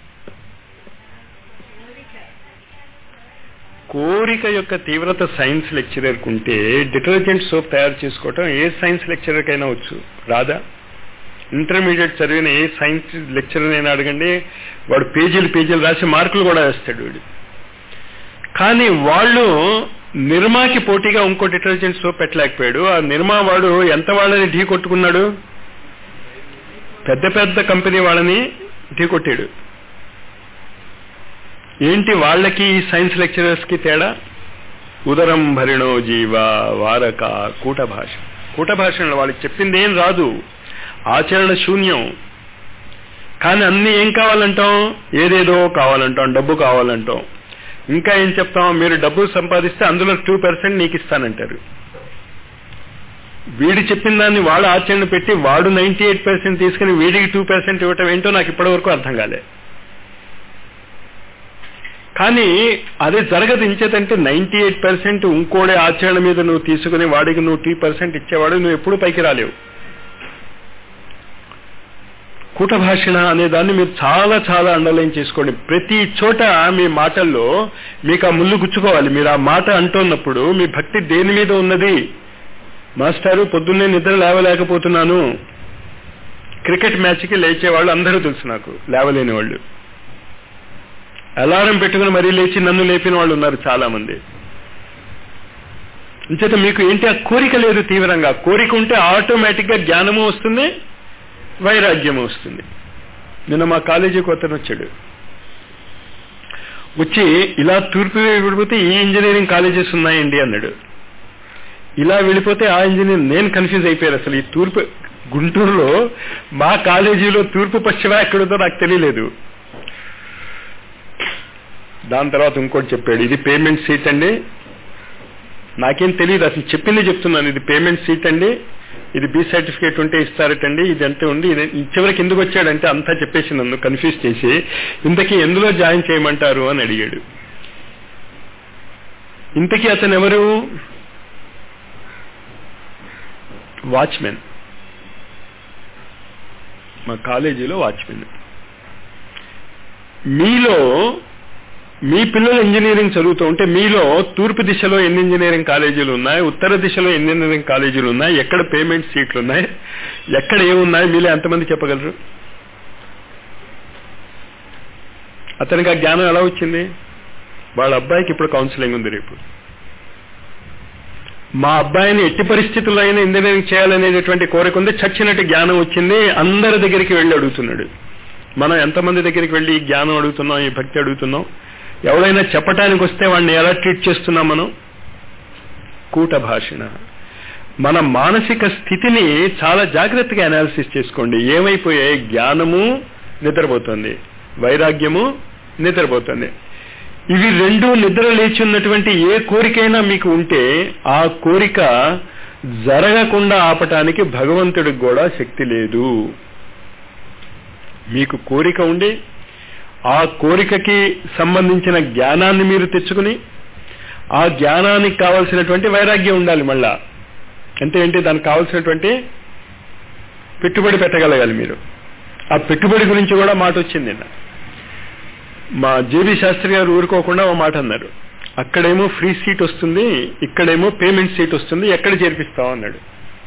A: కోరిక యొక్క తీవ్రత సైన్స్ లెక్చరర్ కుంటే డిటర్జెంట్ సోప్ తయారు చేసుకోవటం ఏ సైన్స్ లెక్చరర్కైనా వచ్చు రాదా ఇంటర్మీడియట్ చదివిన ఏ సైన్స్ లెక్చరర్ అయినా అడగండి వాడు పేజీలు పేజీలు రాసి మార్కులు కూడా వేస్తాడు వాడు కానీ వాళ్ళు నిర్మాకి పోటీగా ఇంకో డిటర్జెంట్ సోప్ పెట్టలేకపోయాడు ఆ నిర్మా వాడు ఎంత వాళ్ళని ఢీ కొట్టుకున్నాడు పెద్ద పెద్ద కంపెనీ వాళ్ళని ఢీ కొట్టాడు ఏంటి వాళ్ళకి ఈ సైన్స్ లెక్చరర్స్ కి తేడా ఉదరం భరిణో జీవ వారక కూట భాష కూట భాషలో వాళ్ళకి చెప్పింది ఏం రాదు ఆచరణ శూన్యం కానీ అన్ని ఏం కావాలంటాం ఏదేదో కావాలంటాం డబ్బు కావాలంటాం ఇంకా ఏం చెప్తాం మీరు డబ్బు సంపాదిస్తే అందులో టూ పర్సెంట్ నీకు ఇస్తానంటారు వీడి చెప్పిన దాన్ని వాడు ఆచరణ పెట్టి వాడు నైన్టీ ఎయిట్ పర్సెంట్ తీసుకుని వీడికి టూ పర్సెంట్ ఇవ్వటం ఏంటో నాకు ఇప్పటి వరకు అర్థం కాలే కానీ అదే జరగదు ఇంచేతంటే నైన్టీ ఎయిట్ పర్సెంట్ ఇంకోడే ఆచరణ మీద నువ్వు తీసుకుని వాడికి నువ్వు టీ పర్సెంట్ ఇచ్చేవాడు నువ్వు ఎప్పుడు పైకి రాలేవు కూట భాషణ అనే దాన్ని మీరు చాలా చాలా అండర్లైన్ చేసుకోండి ప్రతి చోట మీ మాటల్లో మీకు ఆ ముళ్ళు గుచ్చుకోవాలి మీరు ఆ మాట అంటున్నప్పుడు మీ భక్తి దేని మీద ఉన్నది మాస్టారు పొద్దున్నే నిద్ర లేవలేకపోతున్నాను క్రికెట్ మ్యాచ్కి లేచే వాళ్ళు అందరూ తెలుసు నాకు లేవలేని వాళ్ళు అలారం పెట్టుకుని మరీ లేచి నన్ను లేపిన వాళ్ళు ఉన్నారు చాలా మంది ఇంచేత మీకు ఏంటి ఆ కోరిక లేదు తీవ్రంగా కోరిక ఉంటే ఆటోమేటిక్ గా జ్ఞానము వస్తుంది వైరాగ్యము వస్తుంది నిన్న మా కాలేజీకి అతను వచ్చాడు వచ్చి ఇలా తూర్పు వెళ్ళిపోతే ఈ ఇంజనీరింగ్ కాలేజెస్ ఉన్నాయండి అన్నాడు ఇలా వెళ్ళిపోతే ఆ ఇంజనీర్ నేను కన్ఫ్యూజ్ అయిపోయారు అసలు ఈ తూర్పు గుంటూరులో మా కాలేజీలో తూర్పు పశ్చిమ ఎక్కడుందో నాకు తెలియలేదు దాని తర్వాత ఇంకోటి చెప్పాడు ఇది పేమెంట్ సీట్ అండి నాకేం తెలియదు అసలు చెప్పింది చెప్తున్నాను ఇది పేమెంట్ సీట్ అండి ఇది బి సర్టిఫికేట్ ఉంటే ఇస్తారటండి ఇది అంటే ఉంది ఇది చివరికి ఎందుకు వచ్చాడంటే అంతా చెప్పేసి నన్ను కన్ఫ్యూజ్ చేసి ఇంతకీ ఎందులో జాయిన్ చేయమంటారు అని అడిగాడు ఇంతకీ అతను ఎవరు వాచ్మెన్ మా కాలేజీలో వాచ్మెన్ మీలో మీ పిల్లలు ఇంజనీరింగ్ చదువుతూ ఉంటే మీలో తూర్పు దిశలో ఎన్ని ఇంజనీరింగ్ కాలేజీలు ఉన్నాయి ఉత్తర దిశలో ఎన్ని ఇంజనీరింగ్ కాలేజీలు ఉన్నాయి ఎక్కడ పేమెంట్ సీట్లు ఉన్నాయి ఎక్కడ ఏమున్నాయి మీలో ఎంతమంది చెప్పగలరు అతనికి ఆ జ్ఞానం ఎలా వచ్చింది వాళ్ళ అబ్బాయికి ఇప్పుడు కౌన్సిలింగ్ ఉంది రేపు మా అబ్బాయిని ఎట్టి పరిస్థితుల్లో అయినా ఇంజనీరింగ్ చేయాలనేటటువంటి కోరిక ఉంది చచ్చినట్టు జ్ఞానం వచ్చింది అందరి దగ్గరికి వెళ్ళి అడుగుతున్నాడు మనం ఎంతమంది దగ్గరికి వెళ్ళి ఈ జ్ఞానం అడుగుతున్నాం ఈ భక్తి అడుగుతున్నాం ఎవరైనా చెప్పటానికి వస్తే వాడిని ఎలా ట్రీట్ చేస్తున్నాం మనం కూట భాషణ మన మానసిక స్థితిని చాలా జాగ్రత్తగా అనాలిసిస్ చేసుకోండి ఏమైపోయాయి జ్ఞానము నిద్రపోతుంది వైరాగ్యము నిద్రపోతుంది ఇవి రెండు నిద్ర లేచున్నటువంటి ఏ కోరికైనా మీకు ఉంటే ఆ కోరిక జరగకుండా ఆపటానికి భగవంతుడికి కూడా శక్తి లేదు మీకు కోరిక ఉండి ఆ కోరికకి సంబంధించిన జ్ఞానాన్ని మీరు తెచ్చుకుని ఆ జ్ఞానానికి కావలసినటువంటి వైరాగ్యం ఉండాలి మళ్ళా అంటే ఏంటి దానికి కావలసినటువంటి పెట్టుబడి పెట్టగలగాలి మీరు ఆ పెట్టుబడి గురించి కూడా మాట వచ్చింది నిన్న మా జేబీ శాస్త్రి గారు ఊరుకోకుండా ఓ మాట అన్నారు అక్కడేమో ఫ్రీ సీట్ వస్తుంది ఇక్కడేమో పేమెంట్ సీట్ వస్తుంది ఎక్కడ చేర్పిస్తాం అన్నాడు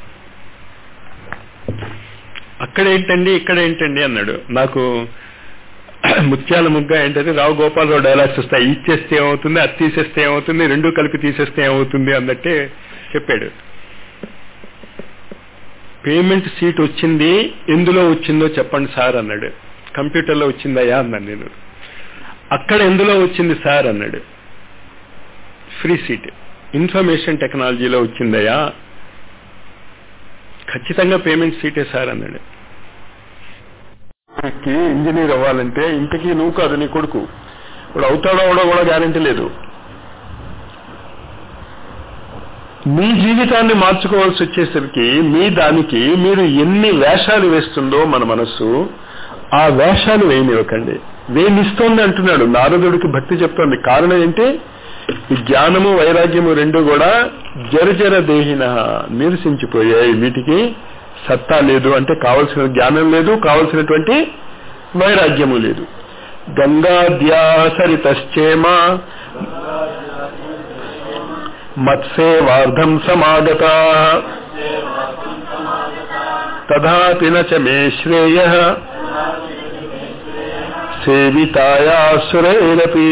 A: అక్కడ ఏంటండి ఇక్కడ ఏంటండి అన్నాడు నాకు ముత్యాల ముగ్గ ఏంటంటే రావు గోపాలరావు డైలాగ్స్ వస్తాయి ఇచ్చేస్తే ఏమవుతుంది అది తీసేస్తే ఏమవుతుంది రెండు కలిపి తీసేస్తే ఏమవుతుంది అన్నట్టే చెప్పాడు పేమెంట్ సీట్ వచ్చింది ఎందులో వచ్చిందో చెప్పండి సార్ అన్నాడు కంప్యూటర్లో వచ్చిందయ్యా అన్నాను నేను అక్కడ ఎందులో వచ్చింది సార్ అన్నాడు ఫ్రీ సీట్ ఇన్ఫర్మేషన్ టెక్నాలజీలో వచ్చిందయ్యా ఖచ్చితంగా పేమెంట్ సీటే సార్ అన్నాడు ఇంజనీర్ అవ్వాలంటే ఇంటికి నువ్వు కాదు నీ కొడుకు ఇప్పుడు అవుతాడో అవడో కూడా గ్యారంటీ లేదు మీ జీవితాన్ని మార్చుకోవాల్సి వచ్చేసరికి మీ దానికి మీరు ఎన్ని వేషాలు వేస్తుందో మన మనస్సు ఆ వేషాలు వేయనివ్వకండి వేనిస్తోంది అంటున్నాడు నారదుడికి భక్తి చెప్తోంది కారణం ఏంటి ఈ జ్ఞానము వైరాగ్యము రెండు కూడా జరజర దేహిన నిరసించిపోయాయి వీటికి సత్తా లేదు అంటే కావలసిన జ్ఞానం లేదు కావలసినటువంటి వైరాగ్యము లేదు గంగాద్యాసరితశ్చేమ మత్సేవార్ధం సమాగత తథాపి నచ మే శ్రేయ సేవితాయాసురైరపి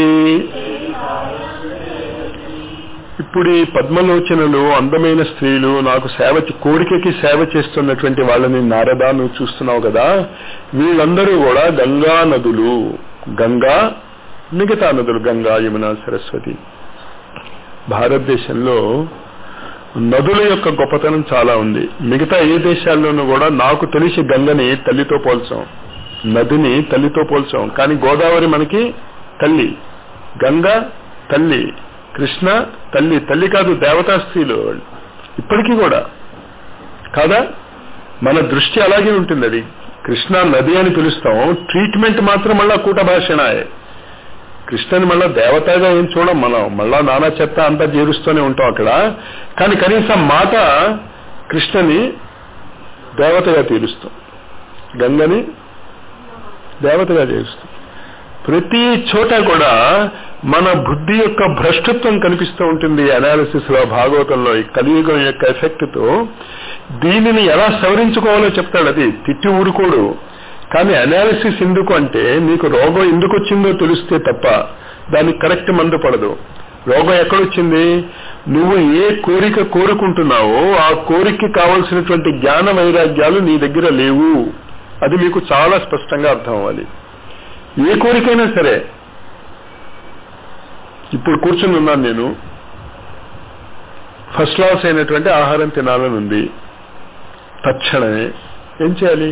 A: ఇప్పుడు ఈ పద్మలోచనలు అందమైన స్త్రీలు నాకు సేవ కోరికకి సేవ చేస్తున్నటువంటి వాళ్ళని నారదా నువ్వు చూస్తున్నావు కదా వీళ్ళందరూ కూడా గంగా నదులు గంగా మిగతా నదులు గంగా యమున సరస్వతి భారతదేశంలో నదుల యొక్క గొప్పతనం చాలా ఉంది మిగతా ఏ దేశాల్లోనూ కూడా నాకు తెలిసి గంగని తల్లితో పోల్చాం నదిని తల్లితో పోల్చాం కానీ గోదావరి మనకి తల్లి గంగ తల్లి కృష్ణ తల్లి తల్లి కాదు దేవతా స్త్రీలు ఇప్పటికీ కూడా కాదా మన దృష్టి అలాగే ఉంటుంది అది కృష్ణ నది అని పిలుస్తాం ట్రీట్మెంట్ మాత్రం మళ్ళా కూట భాషణాయే కృష్ణని మళ్ళా దేవతగా ఏం చూడం మనం మళ్ళా నానా చెత్త అంతా చేరుస్తూనే ఉంటాం అక్కడ కానీ కనీసం మాట కృష్ణని దేవతగా తీరుస్తాం గంగని దేవతగా చేరుస్తాం ప్రతి చోట కూడా మన బుద్ధి యొక్క భ్రష్టత్వం కనిపిస్తూ ఉంటుంది అనాలిసిస్ లో భాగవతంలో ఈ కలియుగం యొక్క ఎఫెక్ట్ తో దీనిని ఎలా సవరించుకోవాలో చెప్తాడు అది తిట్టి ఊరుకోడు కానీ అనాలిసిస్ ఎందుకు అంటే నీకు రోగం ఎందుకు వచ్చిందో తెలిస్తే తప్ప దానికి కరెక్ట్ మందు పడదు రోగం ఎక్కడొచ్చింది నువ్వు ఏ కోరిక కోరుకుంటున్నావో ఆ కోరికకి కావలసినటువంటి జ్ఞాన వైరాగ్యాలు నీ దగ్గర లేవు అది మీకు చాలా స్పష్టంగా అర్థం అవ్వాలి ఏ కోరికైనా సరే ఇప్పుడు కూర్చుని ఉన్నాను నేను ఫస్ట్ క్లాస్ అయినటువంటి ఆహారం తినాలని ఉంది తక్షణమే ఏం చేయాలి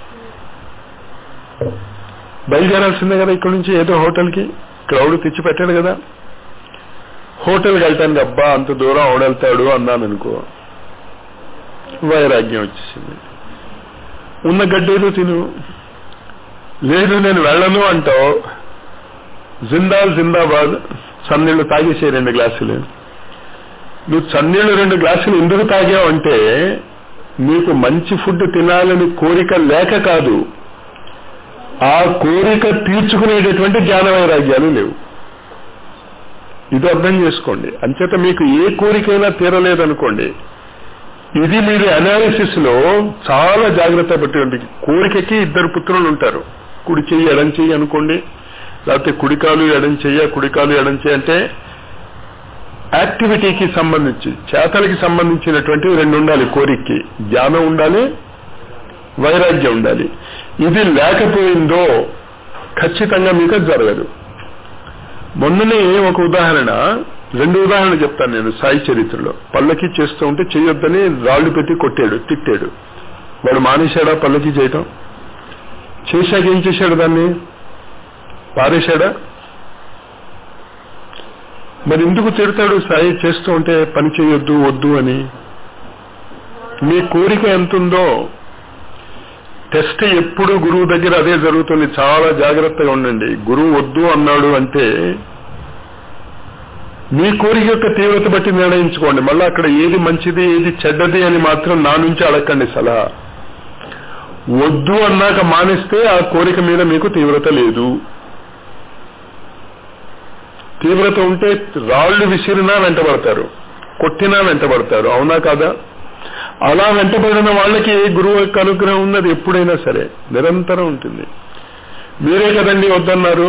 A: బయలుదేరాల్సిందే కదా ఇక్కడ నుంచి ఏదో హోటల్కి క్రౌడ్ తెచ్చి పెట్టాడు కదా హోటల్కి వెళ్తానికి అబ్బా అంత దూరం ఆవిడెళ్తాడు అన్నాను అనుకో వైరాగ్యం వచ్చేసింది ఉన్న గడ్డేదో తిను లేదు నేను వెళ్ళను అంటావు జిందాల్ జిందాబాద్ చన్నీళ్లు తాగేసే రెండు గ్లాసులు నువ్వు చన్నీళ్లు రెండు గ్లాసులు ఎందుకు తాగావు అంటే నీకు మంచి ఫుడ్ తినాలని కోరిక లేక కాదు ఆ కోరిక తీర్చుకునేటటువంటి జ్ఞాన వైరాగ్యాలు లేవు ఇది అర్థం చేసుకోండి అంచేత మీకు ఏ కోరికైనా తీరలేదనుకోండి ఇది మీరు అనాలిసిస్ లో చాలా జాగ్రత్త పట్టి కోరికకి ఇద్దరు పుత్రులు ఉంటారు కుడి చెయ్యి ఎడం చెయ్యి అనుకోండి లేకపోతే కుడికాలు ఎడం చెయ్య కుడికాలు ఎడం చెయ్యి అంటే యాక్టివిటీకి సంబంధించి చేతలకి సంబంధించినటువంటి రెండు ఉండాలి కోరికకి జ్ఞానం ఉండాలి వైరాగ్యం ఉండాలి ఇది లేకపోయిందో ఖచ్చితంగా మీకు అది జరగదు మొన్ననే ఒక ఉదాహరణ రెండు ఉదాహరణ చెప్తాను నేను సాయి చరిత్రలో పల్లకి చేస్తూ ఉంటే చేయొద్దని రాళ్లు పెట్టి కొట్టాడు తిట్టాడు వాడు మానేశాడా పల్లకి చేయటం చేశాక ఏం చేశాడు దాన్ని పారేశాడా మరి ఎందుకు తిడతాడు సాయి చేస్తూ ఉంటే పని చేయొద్దు వద్దు అని మీ కోరిక ఎంతుందో టెస్ట్ ఎప్పుడు గురువు దగ్గర అదే జరుగుతుంది చాలా జాగ్రత్తగా ఉండండి గురువు వద్దు అన్నాడు అంటే మీ కోరిక యొక్క తీవ్రత బట్టి నిర్ణయించుకోండి మళ్ళీ అక్కడ ఏది మంచిది ఏది చెడ్డది అని మాత్రం నా నుంచి అడగండి సలహా వద్దు అన్నాక మానేస్తే ఆ కోరిక మీద మీకు తీవ్రత లేదు తీవ్రత ఉంటే రాళ్లు విసిరినా వెంటబడతారు కొట్టినా వెంటబడతారు అవునా కాదా అలా వెంటబడిన వాళ్ళకి గురువు యొక్క అనుగ్రహం ఉన్నది ఎప్పుడైనా సరే నిరంతరం ఉంటుంది మీరే కదండి వద్దన్నారు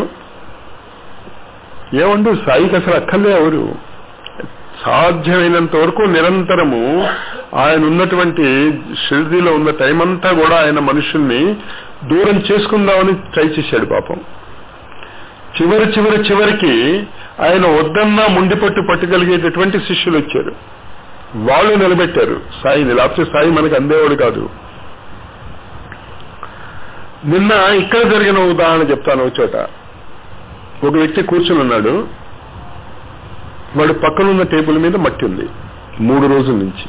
A: ఏమండు సాయికి అసలు అక్కర్లే ఎవరు సాధ్యమైనంత వరకు నిరంతరము ఆయన ఉన్నటువంటి షిర్దీలో ఉన్న టైం అంతా కూడా ఆయన మనుషుల్ని దూరం చేసుకుందామని ట్రై చేశాడు పాపం చివరి చివరి చివరికి ఆయన వద్దన్నా ముండిపట్టు పట్టగలిగేటటువంటి శిష్యులు వచ్చారు వాళ్ళు నిలబెట్టారు సాయిని లేకపోతే సాయి మనకు అందేవాడు కాదు నిన్న ఇక్కడ జరిగిన ఉదాహరణ చెప్తాను ఒక చోట ఒక వ్యక్తి కూర్చుని ఉన్నాడు వాడు పక్కనున్న టేబుల్ మీద మట్టి ఉంది మూడు రోజుల నుంచి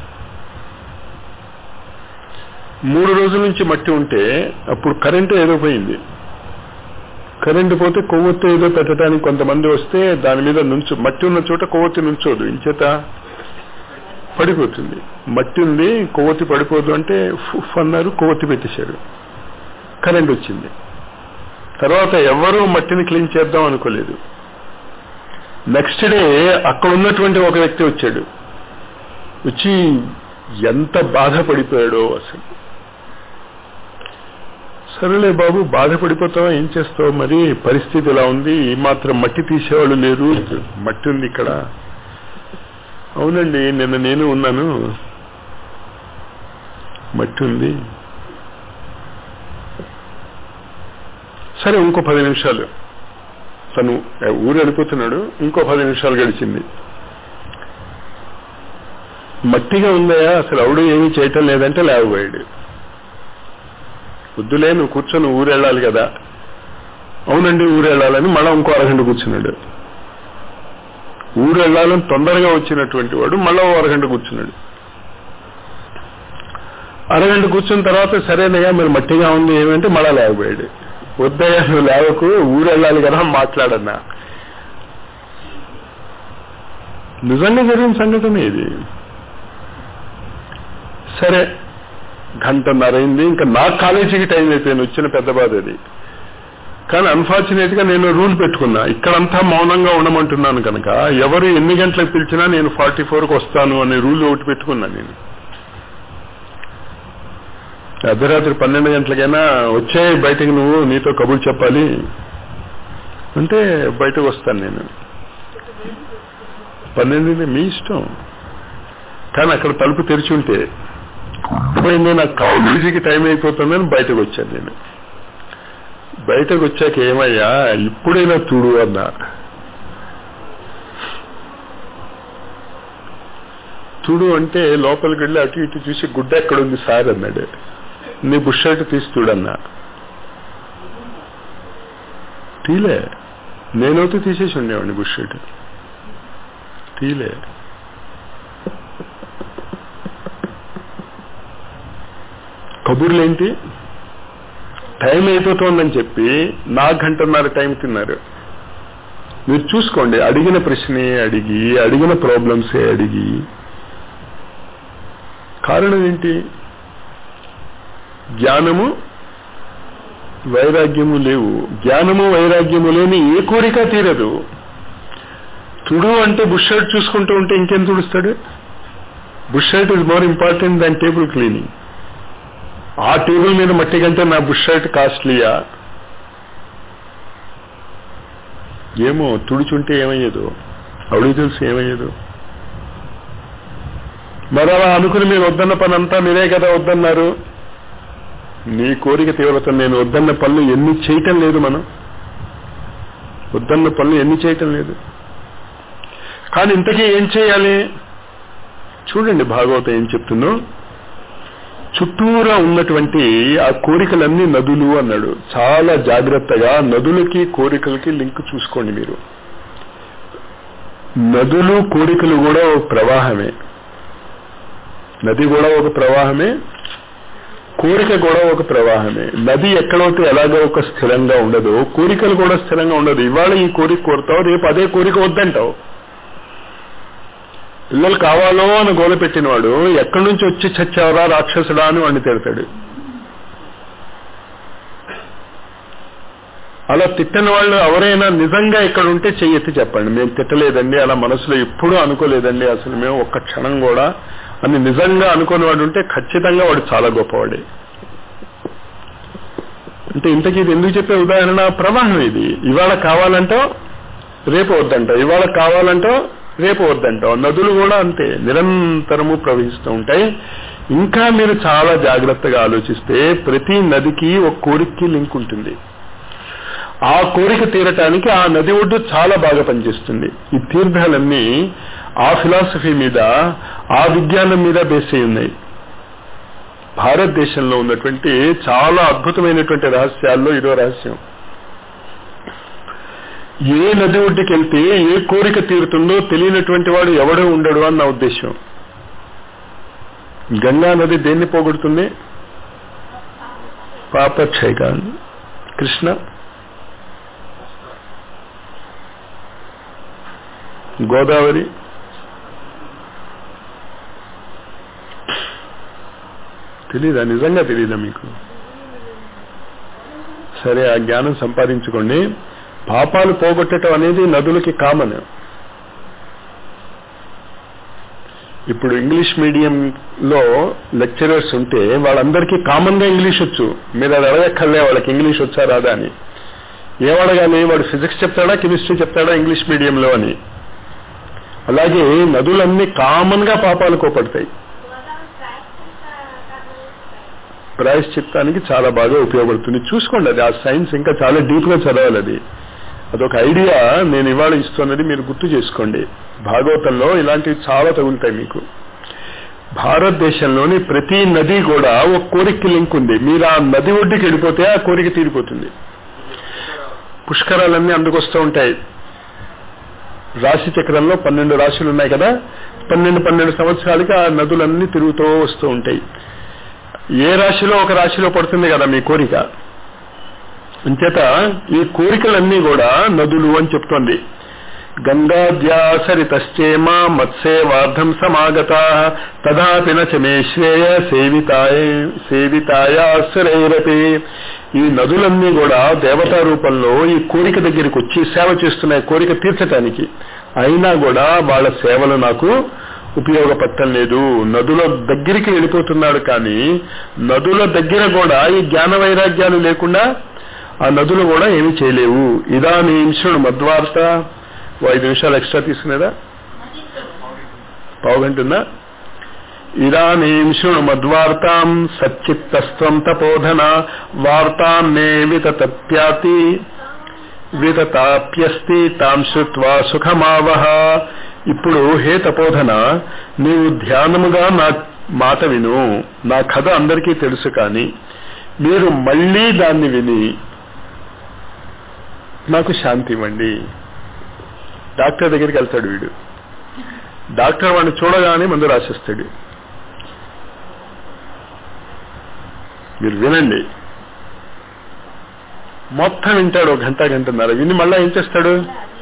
A: మూడు రోజుల నుంచి మట్టి ఉంటే అప్పుడు కరెంటు ఏదో పోయింది కరెంటు పోతే కొవ్వొత్తి ఏదో పెట్టడానికి కొంతమంది వస్తే దాని మీద నుంచు మట్టి ఉన్న చోట కొవ్వొత్తి నుంచోదు ఇంచేత పడిపోతుంది మట్టి ఉంది కొవ్వొత్తి పడిపోదు అంటే ఫుఫ్ అన్నారు కొవ్వొత్తి పెట్టేశారు కరెంట్ వచ్చింది తర్వాత ఎవరూ మట్టిని క్లీన్ చేద్దాం అనుకోలేదు నెక్స్ట్ డే అక్కడ ఉన్నటువంటి ఒక వ్యక్తి వచ్చాడు వచ్చి ఎంత బాధపడిపోయాడో అసలు సరేలే బాబు బాధపడిపోతావా ఏం చేస్తావు మరి పరిస్థితి ఇలా ఉంది ఈ మాత్రం మట్టి తీసేవాళ్ళు లేరు మట్టి ఉంది ఇక్కడ అవునండి నిన్న నేను ఉన్నాను మట్టి ఉంది సరే ఇంకో పది నిమిషాలు తను ఊరు వెళ్ళిపోతున్నాడు ఇంకో పది నిమిషాలు గడిచింది మట్టిగా ఉందయా అసలు అవుడు ఏమీ చేయటం లేదంటే లేవబోయాడు వద్దులే నువ్వు కూర్చొని ఊరు వెళ్ళాలి కదా అవునండి ఊరు వెళ్ళాలని మళ్ళా ఇంకో అరగంట కూర్చున్నాడు ఊరు వెళ్ళాలని తొందరగా వచ్చినటువంటి వాడు మళ్ళా ఓ అరగంట కూర్చున్నాడు అరగంట కూర్చున్న తర్వాత సరేనయ్యా మీరు మట్టిగా ఉంది ఏమంటే మళ్ళా లేకపోయాడు వద్దయ్యా నువ్వు లేవకు ఊరు వెళ్ళాలి కదా మాట్లాడన్నా నిజంగా జరిగిన సంఘటన ఇది సరే గంటన్నర అయింది ఇంకా నా కాలేజీకి టైం అయిపోయింది వచ్చిన పెద్ద బాధ అది కానీ అన్ఫార్చునేట్ గా నేను రూల్ పెట్టుకున్నా ఇక్కడంతా మౌనంగా ఉండమంటున్నాను కనుక ఎవరు ఎన్ని గంటలకు పిలిచినా నేను ఫార్టీ ఫోర్కి వస్తాను అనే రూల్ ఒకటి పెట్టుకున్నా నేను అర్ధరాత్రి పన్నెండు గంటలకైనా వచ్చే బయటకు నువ్వు నీతో కబుర్ చెప్పాలి అంటే బయటకు వస్తాను నేను పన్నెండు మీ ఇష్టం కానీ అక్కడ తలుపు తెరిచి ఉంటే పోయింది నాకు కాలేజీకి టైం అయిపోతుందని బయటకు వచ్చాను నేను బయటకు వచ్చాక ఏమయ్యా ఇప్పుడైనా చూడు అన్నా చూడు అంటే లోపలికి వెళ్ళి అటు ఇటు చూసి గుడ్డ ఎక్కడుంది సార్ అన్నాడు నీ బుష్ షర్ట్ తీసి చూడన్నా తీలే నేనైతే తీసేసి ఉండేవాడిని బుష్ షర్ట్ తీలే కబుర్లేంటి టైం అయిపోతుందని చెప్పి నా గంటన్నర టైం తిన్నారు మీరు చూసుకోండి అడిగిన ప్రశ్నే అడిగి అడిగిన ప్రాబ్లమ్సే అడిగి కారణం ఏంటి జ్ఞానము వైరాగ్యము లేవు జ్ఞానము వైరాగ్యము లేని ఏ కోరిక తీరదు తుడు అంటే బుష్ షర్ట్ చూసుకుంటూ ఉంటే ఇంకేం తుడుస్తాడు bush shirt is more important than table cleaning ఆ టేబుల్ మీద మట్టి కంటే నా బుష్ షర్ట్ కాస్ట్లీయా ఏమో తుడుచుంటే ఏమయ్యేదో అడిగి తెలుసు ఏమయ్యేదో మరి అలా అనుకుని మీరు వద్దన్న పని అంతా మీరే కదా వద్దన్నారు నీ కోరిక తీవ్రత నేను వద్దన్న పనులు ఎన్ని చేయటం లేదు మనం వద్దన్న పనులు ఎన్ని చేయటం లేదు కానీ ఇంతకీ ఏం చేయాలి చూడండి భాగవతం ఏం చెప్తుందో చుట్టూరా ఉన్నటువంటి ఆ కోరికలన్నీ నదులు అన్నాడు చాలా జాగ్రత్తగా నదులకి కోరికలకి లింక్ చూసుకోండి మీరు నదులు కోరికలు కూడా ఒక ప్రవాహమే నది కూడా ఒక ప్రవాహమే కోరిక కూడా ఒక ప్రవాహమే నది ఎక్కడైతే ఎలాగో ఒక స్థిరంగా ఉండదు కోరికలు కూడా స్థిరంగా ఉండదు ఇవాళ ఈ కోరిక కోరుతావు రేపు అదే కోరిక వద్దంటావు పిల్లలు కావాలో అని గోల పెట్టినవాడు ఎక్కడి నుంచి వచ్చి చచ్చావరా రాక్షసుడా అని వాడిని తిడతాడు అలా తిట్టని వాళ్ళు ఎవరైనా నిజంగా ఇక్కడ ఉంటే చెయ్యెత్తి చెప్పండి మేము తిట్టలేదండి అలా మనసులో ఎప్పుడూ అనుకోలేదండి అసలు మేము ఒక్క క్షణం కూడా అని నిజంగా అనుకుని వాడు ఉంటే ఖచ్చితంగా వాడు చాలా గొప్పవాడే అంటే ఇంతకీ ఇది ఎందుకు చెప్పే ఉదాహరణ ప్రవాహం ఇది ఇవాళ కావాలంటావు రేపు వద్దంటావు ఇవాళ కావాలంటావు రేపు వద్దంటావు నదులు కూడా అంతే నిరంతరము ప్రవహిస్తూ ఉంటాయి ఇంకా మీరు చాలా జాగ్రత్తగా ఆలోచిస్తే ప్రతి నదికి ఒక కోరికకి లింక్ ఉంటుంది ఆ కోరిక తీరటానికి ఆ నది ఒడ్డు చాలా బాగా పనిచేస్తుంది ఈ తీర్థాలన్నీ ఆ ఫిలాసఫీ మీద ఆ విజ్ఞానం మీద బేస్ అయి ఉన్నాయి భారతదేశంలో ఉన్నటువంటి చాలా అద్భుతమైనటువంటి రహస్యాల్లో ఇదో రహస్యం ఏ నది ఒడ్డుకి వెళ్తే ఏ కోరిక తీరుతుందో తెలియనటువంటి వాడు ఎవడో ఉండడు అని నా ఉద్దేశం గంగా నది దేన్ని పోగొడుతుంది పాపక్షయకాన్ని కృష్ణ గోదావరి తెలీదా నిజంగా తెలీదా మీకు సరే ఆ జ్ఞానం సంపాదించుకోండి పాపాలు పోగొట్టడం అనేది నదులకి కామన్ ఇప్పుడు ఇంగ్లీష్ మీడియంలో లెక్చరర్స్ ఉంటే వాళ్ళందరికీ కామన్ గా ఇంగ్లీష్ వచ్చు మీరు అది అడగక్కర్లే వాళ్ళకి ఇంగ్లీష్ వచ్చా రాదా అని ఏమడగాలి వాడు ఫిజిక్స్ చెప్తాడా కెమిస్ట్రీ చెప్తాడా ఇంగ్లీష్ మీడియంలో అని అలాగే నదులన్నీ కామన్ గా పాపాలు కోపడతాయి ప్రాయశ్చిత్తానికి చాలా బాగా ఉపయోగపడుతుంది చూసుకోండి అది ఆ సైన్స్ ఇంకా చాలా డీప్ గా చదవాలి అది అదొక ఐడియా నేను ఇవాళ ఇస్తున్నది మీరు గుర్తు చేసుకోండి భాగవతంలో ఇలాంటివి చాలా తగులుతాయి మీకు భారతదేశంలోని ప్రతి నది కూడా ఒక కోరికకి లింక్ ఉంది మీరు ఆ నది ఒడ్డుకి వెళ్ళిపోతే ఆ కోరిక తీరిపోతుంది పుష్కరాలన్నీ అందుకొస్తూ ఉంటాయి రాశి చక్రంలో పన్నెండు రాశులు ఉన్నాయి కదా పన్నెండు పన్నెండు సంవత్సరాలకి ఆ నదులన్నీ తిరుగుతూ వస్తూ ఉంటాయి ఏ రాశిలో ఒక రాశిలో పడుతుంది కదా మీ కోరిక అంచేత ఈ కోరికలన్నీ కూడా నదులు అని చెప్తోంది గంగాద్యాసరితశ్చేమ మత్సేవార్ధం సమాగత తదాపి నచమే శ్రేయ సేవితాయ సేవితాయాశ్రయరపి ఈ నదులన్నీ కూడా దేవతా రూపంలో ఈ కోరిక దగ్గరికి వచ్చి సేవ చేస్తున్నాయి కోరిక తీర్చటానికి అయినా కూడా వాళ్ళ సేవలు నాకు ఉపయోగపడటం లేదు నదుల దగ్గరికి వెళ్ళిపోతున్నాడు కానీ నదుల దగ్గర కూడా ఈ జ్ఞాన వైరాగ్యాలు లేకుండా ఆ నదులు కూడా ఏమీ చేయలేవు ఇదా నీ ఇన్షుడు మధ్వార్త ఓ ఐదు నిమిషాలు ఎక్స్ట్రా తీసుకునేదా పావుగంటుందా ఇదానీం శృణు మద్వార్తాం సచ్చిత్తస్త్వం తపోధన వార్తాం మే వితతప్యాతి వితతాప్యస్తి తాం శ్రుత్వా సుఖమావహ ఇప్పుడు హే తపోధన నీవు ధ్యానముగా నా మాట విను నా కథ అందరికీ తెలుసు కానీ మీరు మళ్ళీ దాన్ని విని నాకు శాంతి ఇవ్వండి డాక్టర్ దగ్గరికి వెళ్తాడు వీడు డాక్టర్ వాడిని చూడగానే మందు రాసిస్తాడు మీరు వినండి మొత్తం వింటాడు ఒక గంట గంటన్నర విని మళ్ళా ఏం చేస్తాడు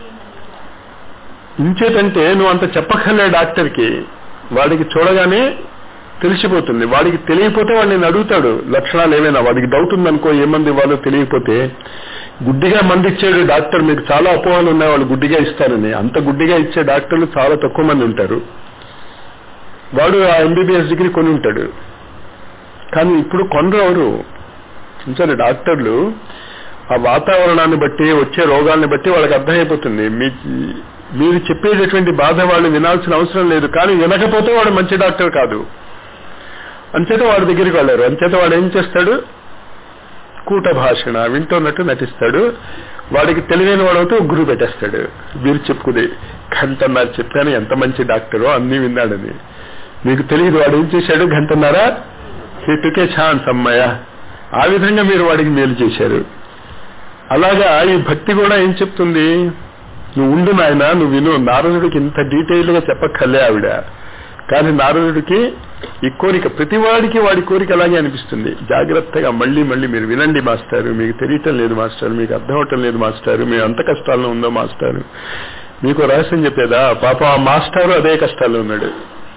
A: ఇంచేతంటే నువ్వు అంత చెప్పక్కర్లే డాక్టర్కి వాడికి చూడగానే తెలిసిపోతుంది వాడికి తెలియకపోతే వాడిని నేను అడుగుతాడు లక్షణాలు ఏమైనా వాడికి డౌట్ ఉందనుకో ఏ మంది ఇవ్వాలో తెలియకపోతే గుడ్డిగా మంది ఇచ్చాడు డాక్టర్ మీకు చాలా అపోహలు ఉన్నాయి వాళ్ళు గుడ్డిగా ఇస్తారని అంత గుడ్డిగా ఇచ్చే డాక్టర్లు చాలా తక్కువ మంది ఉంటారు వాడు ఆ ఎంబీబీఎస్ డిగ్రీ కొని ఉంటాడు కానీ ఇప్పుడు కొనరు ఎవరు చూసారు డాక్టర్లు ఆ వాతావరణాన్ని బట్టి వచ్చే రోగాల్ని బట్టి వాళ్ళకి అర్థమైపోతుంది మీ మీరు చెప్పేటటువంటి బాధ వాళ్ళు వినాల్సిన అవసరం లేదు కానీ వినకపోతే వాడు మంచి డాక్టర్ కాదు అంచేత వాడి దగ్గరికి వెళ్ళారు అంచేత వాడు ఏం చేస్తాడు కూట భాషణ వింటున్నట్టు నటిస్తాడు వాడికి తెలివైన వాడవుతూ గురువు పెట్టేస్తాడు వీరు చెప్పుకుది గంటన్నర చెప్పాను ఎంత మంచి డాక్టరో అన్ని విన్నాడని మీకు తెలియదు వాడు ఏం చేశాడు గంటన్నర హిట్టుకే ఛాన్స్ అమ్మయ్య ఆ విధంగా మీరు వాడికి మేలు చేశారు అలాగా ఈ భక్తి కూడా ఏం చెప్తుంది నువ్వు ఉండు నాయన నువ్వు విను నారదుడికి ఇంత డీటెయిల్ గా చెప్పక్కర్లే ఆవిడ కానీ నారదుడికి ఈ కోరిక ప్రతివాడికి వాడి కోరిక అలాగే అనిపిస్తుంది జాగ్రత్తగా మళ్ళీ మళ్ళీ మీరు వినండి మాస్టారు మీకు తెలియటం లేదు మాస్టారు మీకు అర్థం అవటం లేదు మాస్టారు మీ అంత కష్టాల్లో ఉందో మాస్టారు మీకు రహస్యం చెప్పేదా పాప ఆ మాస్టారు అదే కష్టాల్లో ఉన్నాడు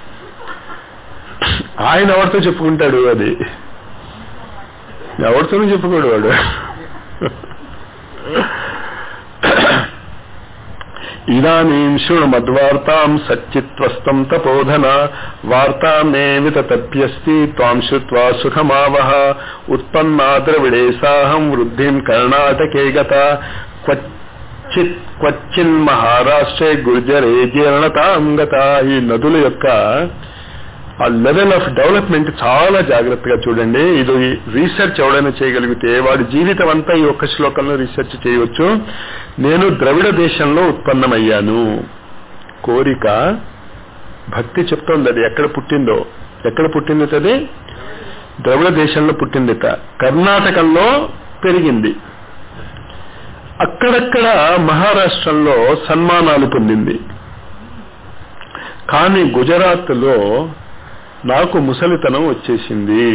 A: ఆయన ఎవరితో చెప్పుకుంటాడు అది ఎవరితోనూ చెప్పుకోడు వాడు ఇదానీం శృణు మద్వార్తాం సచ్చిత్వస్తం తపోధన వార్తామే వితతప్యస్తి త్వాం శ్రుత్వా సుఖమావహ ఉత్పన్నా ద్రవిడే సాహం వృద్ధిం కర్ణాటకే గత క్వచిత్ క్వచిన్ మహారాష్ట్రే గుర్జరే జీర్ణతాం గత ఈ నదుల యొక్క ఆ లెవెల్ ఆఫ్ డెవలప్మెంట్ చాలా జాగ్రత్తగా చూడండి ఇది రీసెర్చ్ ఎవడైనా చేయగలిగితే వాడి జీవితం అంతా ఈ ఒక్క శ్లోకంలో రీసెర్చ్ చేయవచ్చు నేను ద్రవిడ దేశంలో ఉత్పన్నమయ్యాను కోరిక భక్తి చెప్తోంది అది ఎక్కడ పుట్టిందో ఎక్కడ పుట్టింది అది ద్రవిడ దేశంలో పుట్టిందిట కర్ణాటకలో పెరిగింది అక్కడక్కడ మహారాష్ట్రంలో సన్మానాలు పొందింది కానీ గుజరాత్లో నాకు ముసలితనం వచ్చేసింది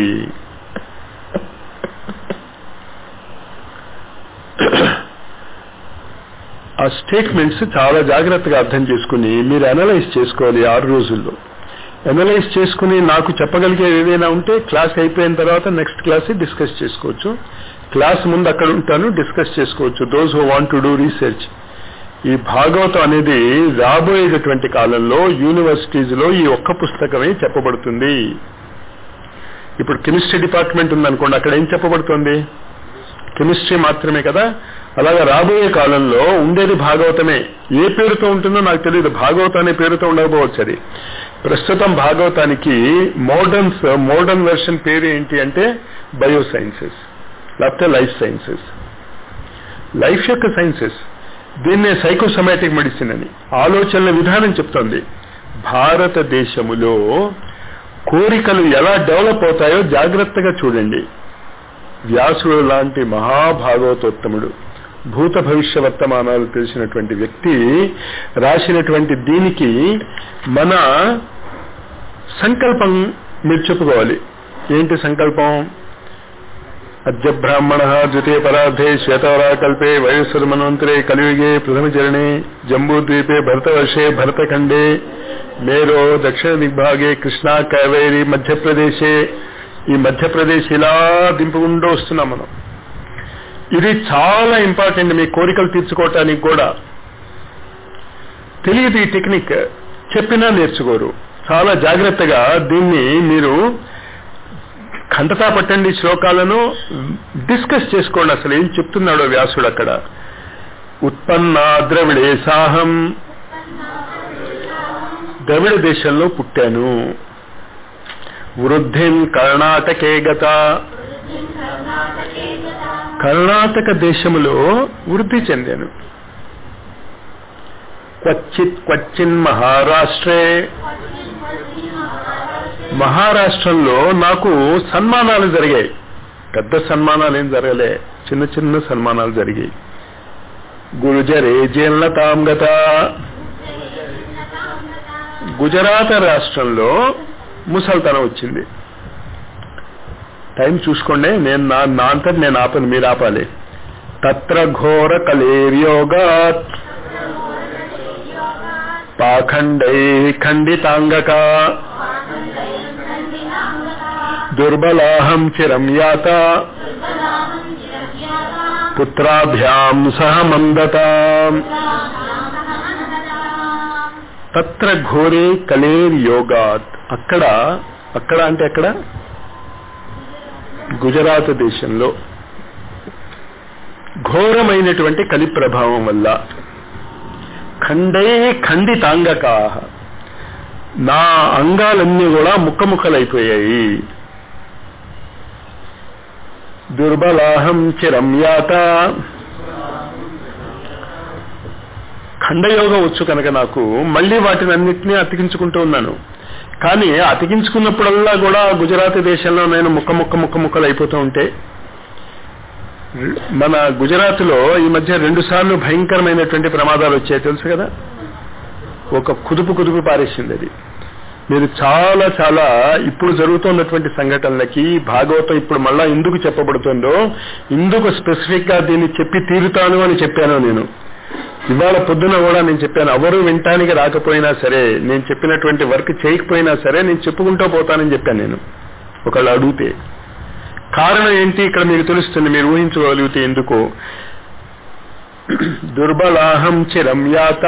A: ఆ స్టేట్మెంట్స్ చాలా జాగ్రత్తగా అర్థం చేసుకుని మీరు అనలైజ్ చేసుకోవాలి ఆరు రోజుల్లో అనలైజ్ చేసుకుని నాకు చెప్పగలిగేది ఏదైనా ఉంటే క్లాస్ అయిపోయిన తర్వాత నెక్స్ట్ క్లాస్ డిస్కస్ చేసుకోవచ్చు క్లాస్ ముందు అక్కడ ఉంటాను డిస్కస్ చేసుకోవచ్చు those who want to do research ఈ భాగవతం అనేది రాబోయేటటువంటి కాలంలో యూనివర్సిటీస్ లో ఈ ఒక్క పుస్తకమే చెప్పబడుతుంది ఇప్పుడు కెమిస్ట్రీ డిపార్ట్మెంట్ ఉందనుకోండి అక్కడ ఏం చెప్పబడుతుంది కెమిస్ట్రీ మాత్రమే కదా అలాగా రాబోయే కాలంలో ఉండేది భాగవతమే ఏ పేరుతో ఉంటుందో నాకు తెలియదు భాగవతం అనే పేరుతో ఉండకపోవచ్చు అది ప్రస్తుతం భాగవతానికి మోడర్న్స్ మోడర్న్ వెర్షన్ పేరు ఏంటి అంటే బయో సైన్సెస్ లేకపోతే లైఫ్ సైన్సెస్ లైఫ్ యొక్క సైన్సెస్ దీన్నే సైకోసమాటిక్ మెడిసిన్ అని ఆలోచనల విధానం చెప్తోంది భారతదేశములో కోరికలు ఎలా డెవలప్ అవుతాయో జాగ్రత్తగా చూడండి వ్యాసుడు లాంటి మహాభాగవతోత్తముడు భూత భవిష్య వర్తమానాలు తెలిసినటువంటి వ్యక్తి రాసినటువంటి దీనికి మన సంకల్పం మీరు చెప్పుకోవాలి ఏంటి సంకల్పం అద్య బ్రాహ్మణ ద్వితీయ పరార్థే శ్వేతవరాకల్పే వయస్సుమన్వంతరే కలియుగే ప్రథమచరణే జంబూద్వీపే భరతవర్షే భరతఖండే మేరో దక్షిణ దిగ్భాగే కృష్ణా కావేరి మధ్యప్రదేశే ఈ మధ్యప్రదేశ్ ఇలా దింపుకుంటూ వస్తున్నాం మనం ఇది చాలా ఇంపార్టెంట్ మీ కోరికలు తీర్చుకోవటానికి కూడా తెలియదు ఈ టెక్నిక్ చెప్పినా నేర్చుకోరు చాలా జాగ్రత్తగా దీన్ని మీరు ఖండతా పట్టండి శ్లోకాలను డిస్కస్ చేసుకోండి అసలు ఏం చెప్తున్నాడో వ్యాసుడు అక్కడ ఉత్పన్న ద్రవిడే సాహం ద్రవిడ దేశంలో పుట్టాను వృద్ధిం కర్ణాటకే గత కర్ణాటక దేశములో వృద్ధి చెందాను క్వచిత్ క్వచిన్ మహారాష్ట్రే మహారాష్ట్రంలో నాకు సన్మానాలు జరిగాయి పెద్ద సన్మానాలు ఏం జరగలే చిన్న చిన్న సన్మానాలు జరిగాయి గురుజరే జీర్ణతాం గత గుజరాత్ రాష్ట్రంలో ముసల్తనం వచ్చింది టైం చూసుకోండి నేను నా నా అంతటి నేను ఆపను మీరు ఆపాలి తత్ర ఘోర కలేర్యోగాత్ పాఖండై ఖండితాంగక దుర్బలాహం చిరం యాత పుత్రాభ్యాం సహ మందతాం తత్ర ఘోరే కలేర్ యోగాత్ అక్కడ అక్కడ అంటే అక్కడ గుజరాత్ దేశంలో ఘోరమైనటువంటి కలి ప్రభావం వల్ల ఖండే ఖండితాంగకా నా అంగాలన్నీ కూడా ముక్కముక్కలైపోయాయి దుర్బలాహం చిరం యాత ఖండయోగం వచ్చు కనుక నాకు మళ్ళీ వాటిని అన్నింటినీ అతికించుకుంటూ ఉన్నాను కానీ అతికించుకున్నప్పుడల్లా కూడా గుజరాత్ దేశంలో నేను ముక్క ముక్క ముక్క ముక్కలు అయిపోతూ ఉంటే మన గుజరాత్ లో ఈ మధ్య రెండు సార్లు భయంకరమైనటువంటి ప్రమాదాలు వచ్చాయి తెలుసు కదా ఒక కుదుపు కుదుపు పారేసింది అది మీరు చాలా చాలా ఇప్పుడు జరుగుతున్నటువంటి సంఘటనలకి భాగవతం ఇప్పుడు మళ్ళా ఎందుకు చెప్పబడుతుందో ఇందుకు స్పెసిఫిక్ గా దీన్ని చెప్పి తీరుతాను అని చెప్పాను నేను ఇవాళ పొద్దున కూడా నేను చెప్పాను ఎవరు వినటానికి రాకపోయినా సరే నేను చెప్పినటువంటి వర్క్ చేయకపోయినా సరే నేను చెప్పుకుంటూ పోతానని చెప్పాను నేను ఒకళ్ళు అడిగితే కారణం ఏంటి ఇక్కడ మీకు తెలుస్తుంది మీరు ఊహించగలిగితే ఎందుకు దుర్బలాహం చిరం యాత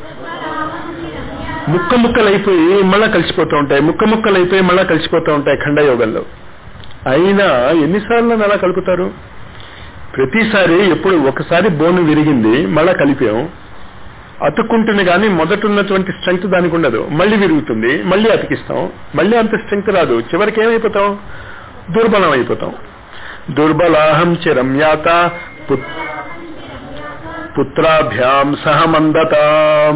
A: ముక్క ముక్కలైపోయి మళ్ళా కలిసిపోతూ ఉంటాయి ముక్క ముక్కలైపోయి మళ్ళా కలిసిపోతూ ఉంటాయి ఖండయోగంలో అయినా ఎన్నిసార్లు అలా కలుపుతారు ప్రతిసారి ఎప్పుడు ఒకసారి బోను విరిగింది మళ్ళా కలిపాం అతుక్కుంటుంది కానీ మొదట ఉన్నటువంటి స్ట్రెంగ్త్ దానికి ఉండదు మళ్ళీ విరుగుతుంది మళ్ళీ అతికిస్తాం మళ్ళీ అంత స్ట్రెంగ్త్ రాదు చివరికి ఏమైపోతాం దుర్బలం అయిపోతాం దుర్బలాహం చిరంయాత పుత్రాభ్యాం సహమందతాం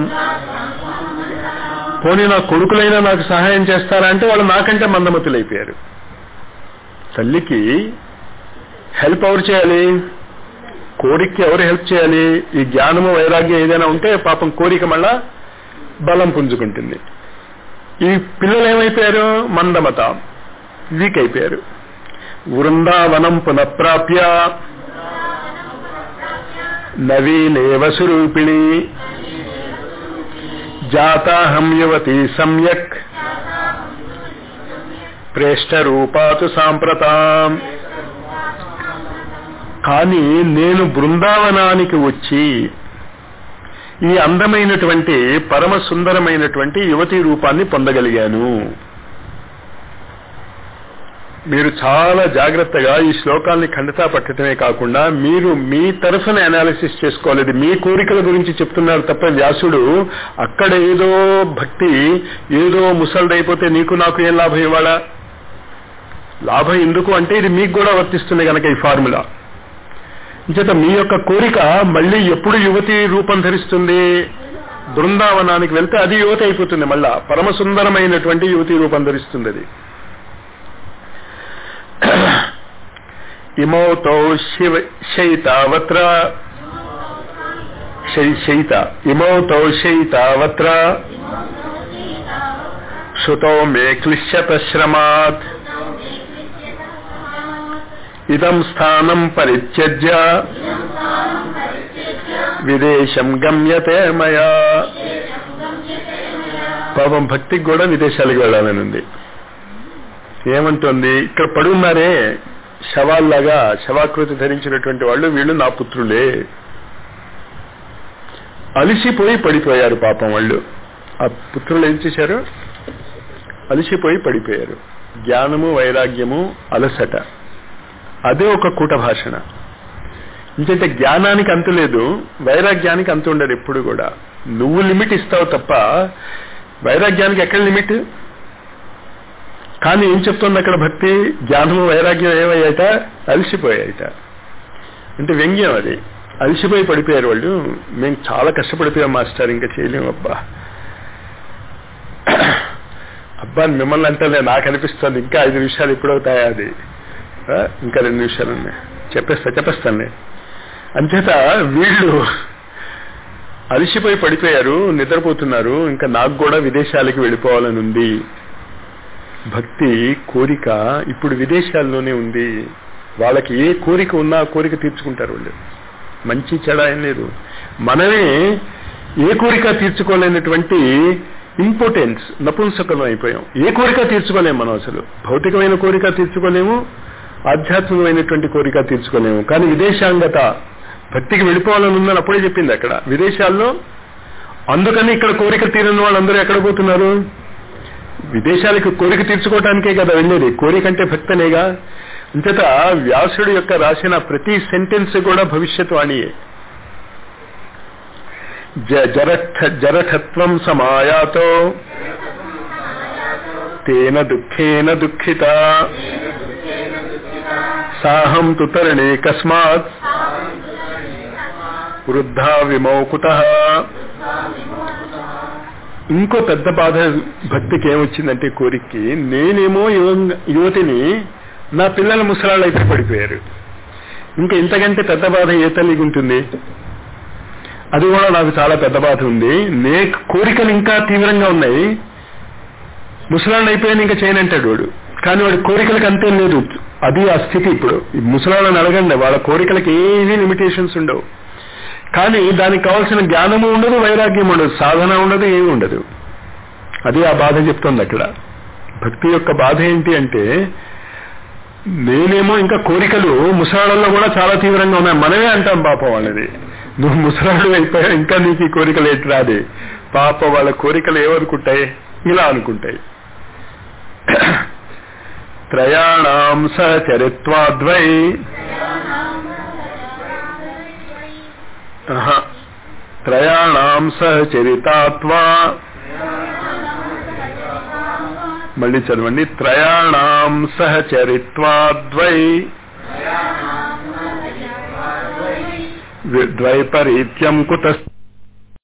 A: పోనీ నా కొడుకులైనా నాకు సహాయం చేస్తారా అంటే వాళ్ళు నాకంటే మందమతులైపోయారు తల్లికి హెల్ప్ ఎవరు చేయాలి కోరికకి ఎవరు హెల్ప్ చేయాలి ఈ జ్ఞానము వైరాగ్యం ఏదైనా ఉంటే పాపం కోరిక మళ్ళా బలం పుంజుకుంటుంది ఈ పిల్లలు ఏమైపోయారు మందమత వీక్ అయిపోయారు వృందావనం పునఃప్రాప్య నవీనేవ స్వరూపిణి జాతాహం యువతి సమ్యక్ ప్రేష్టరూపాతు సాంప్రతాం కానీ నేను బృందావనానికి వచ్చి ఈ అందమైనటువంటి పరమ సుందరమైనటువంటి యువతి రూపాన్ని పొందగలిగాను మీరు చాలా జాగ్రత్తగా ఈ శ్లోకాల్ని ఖండితా పట్టడమే కాకుండా మీరు మీ తరఫున అనాలిసిస్ చేసుకోలేదు మీ కోరికల గురించి చెప్తున్నారు తప్ప వ్యాసుడు అక్కడ ఏదో భక్తి ఏదో ముసల్దైపోతే నీకు నాకు ఏం లాభం ఇవ్వాలా లాభం ఎందుకు అంటే ఇది మీకు కూడా వర్తిస్తుంది కనుక ఈ ఫార్ములా చేత మీ యొక్క కోరిక మళ్ళీ ఎప్పుడు యువతి రూపం ధరిస్తుంది బృందావనానికి వెళ్తే అది యువతి అయిపోతుంది మళ్ళా పరమ సుందరమైనటువంటి యువతి రూపం ధరిస్తుంది అది ఇమౌతౌ శివ శైతావత్ర శైత ఇమౌతౌ శైతావత్ర శృతౌ మే క్లిశ్యత శ్రమాత్ ఇదం స్థానం పరిత్యజ్య విదేశం గమ్యతే మయా పాపం భక్తికి కూడా విదేశాలకు వెళ్ళాలని ఉంది ఏమంటుంది ఇక్కడ పడున్నారే శవాల్లాగా శవాకృతి ధరించినటువంటి వాళ్ళు వీళ్ళు నా పుత్రులే అలిసిపోయి పడిపోయారు పాపం వాళ్ళు ఆ పుత్రులు ఏం చేశారు అలిసిపోయి పడిపోయారు జ్ఞానము వైరాగ్యము అలసట అదే ఒక కూట భాషణ ఎందుకంటే జ్ఞానానికి అంతు లేదు వైరాగ్యానికి అంతు ఉండదు ఎప్పుడు కూడా నువ్వు లిమిట్ ఇస్తావు తప్ప వైరాగ్యానికి ఎక్కడ లిమిట్ కానీ ఏం చెప్తుంది అక్కడ భక్తి జ్ఞానము వైరాగ్యం ఏమయ్యాట అలసిపోయాయట అంటే వ్యంగ్యం అది అలసిపోయి పడిపోయారు వాళ్ళు మేము చాలా కష్టపడిపోయాం మాస్టర్ ఇంకా చేయలేము అబ్బా అబ్బా మిమ్మల్ని అంటే నాకు అనిపిస్తుంది ఇంకా ఐదు నిమిషాలు ఎప్పుడవుతాయా అది ఇంకా రెండు నిమిషాలు ఉన్నాయి చెప్పేస్తా చెప్పేస్తాను అంచేత వీళ్ళు అలసిపోయి పడిపోయారు నిద్రపోతున్నారు ఇంకా నాకు కూడా విదేశాలకి వెళ్ళిపోవాలని ఉంది భక్తి కోరిక ఇప్పుడు విదేశాల్లోనే ఉంది వాళ్ళకి ఏ కోరిక ఉన్నా ఆ కోరిక తీర్చుకుంటారు వాళ్ళు మంచి చెడ ఏం లేదు మనమే ఏ కోరిక తీర్చుకోలేనటువంటి ఇంపార్టెన్స్ నపుంసకలం అయిపోయాం ఏ కోరిక తీర్చుకోలేము మనం అసలు భౌతికమైన కోరిక తీర్చుకోలేము ఆధ్యాత్మికమైనటువంటి కోరిక తీర్చుకోలేము కానీ విదేశాంగత భక్తికి వెళ్ళిపోవాలని ఉందని అప్పుడే చెప్పింది అక్కడ విదేశాల్లో అందుకని ఇక్కడ కోరిక తీరని వాళ్ళందరూ ఎక్కడ పోతున్నారు విదేశాలకు కోరిక తీర్చుకోవటానికే కదా వెళ్ళేది కోరిక అంటే భక్తనేగా అంతేత వ్యాసుడు యొక్క రాసిన ప్రతి సెంటెన్స్ కూడా భవిష్యత్ వాణియే జరఠ జరఠత్వం సమాయాతో తేన దుఃఖేన దుఃఖిత సాహం తు తరణే కస్మాత్ వృద్ధా విమౌకుత ఇంకో పెద్ద బాధ భక్తికి ఏమొచ్చిందంటే కోరికకి నేనేమో యువతిని నా పిల్లల ముసలాళ్ళు అయితే పడిపోయారు ఇంకా ఇంతకంటే పెద్ద బాధ ఏ తల్లికి ఉంటుంది అది కూడా నాకు చాలా పెద్ద బాధ ఉంది నే కోరికలు ఇంకా తీవ్రంగా ఉన్నాయి ముసలాళ్ళు అయిపోయాను ఇంకా చేయనంటాడు వాడు కానీ వాడి కోరికలకు అంతే లేదు అది ఆ స్థితి ఇప్పుడు ముసలాళ్ళని అడగండి వాళ్ళ కోరికలకి ఏమీ లిమిటేషన్స్ ఉండవు కానీ దానికి కావాల్సిన జ్ఞానము ఉండదు వైరాగ్యం ఉండదు సాధన ఉండదు ఏమి ఉండదు అది ఆ బాధ చెప్తుంది అక్కడ భక్తి యొక్క బాధ ఏంటి అంటే నేనేమో ఇంకా కోరికలు ముసలాళ్ళల్లో కూడా చాలా తీవ్రంగా ఉన్నాయి మనమే అంటాం పాపం వాళ్ళది నువ్వు ముసలాళ్ళు అయిపోయా ఇంకా నీకు ఈ కోరికలు ఎటు రాదే పాప వాళ్ళ కోరికలు ఏమనుకుంటాయి ఇలా అనుకుంటాయి త్రయాణం సచరిత్వాద్వై త్రయాణం సహచరితాత్వా మళ్ళీ చదవండి త్రయాణం సహచరిత్వాద్వై ద్వైపరీత్యం కుత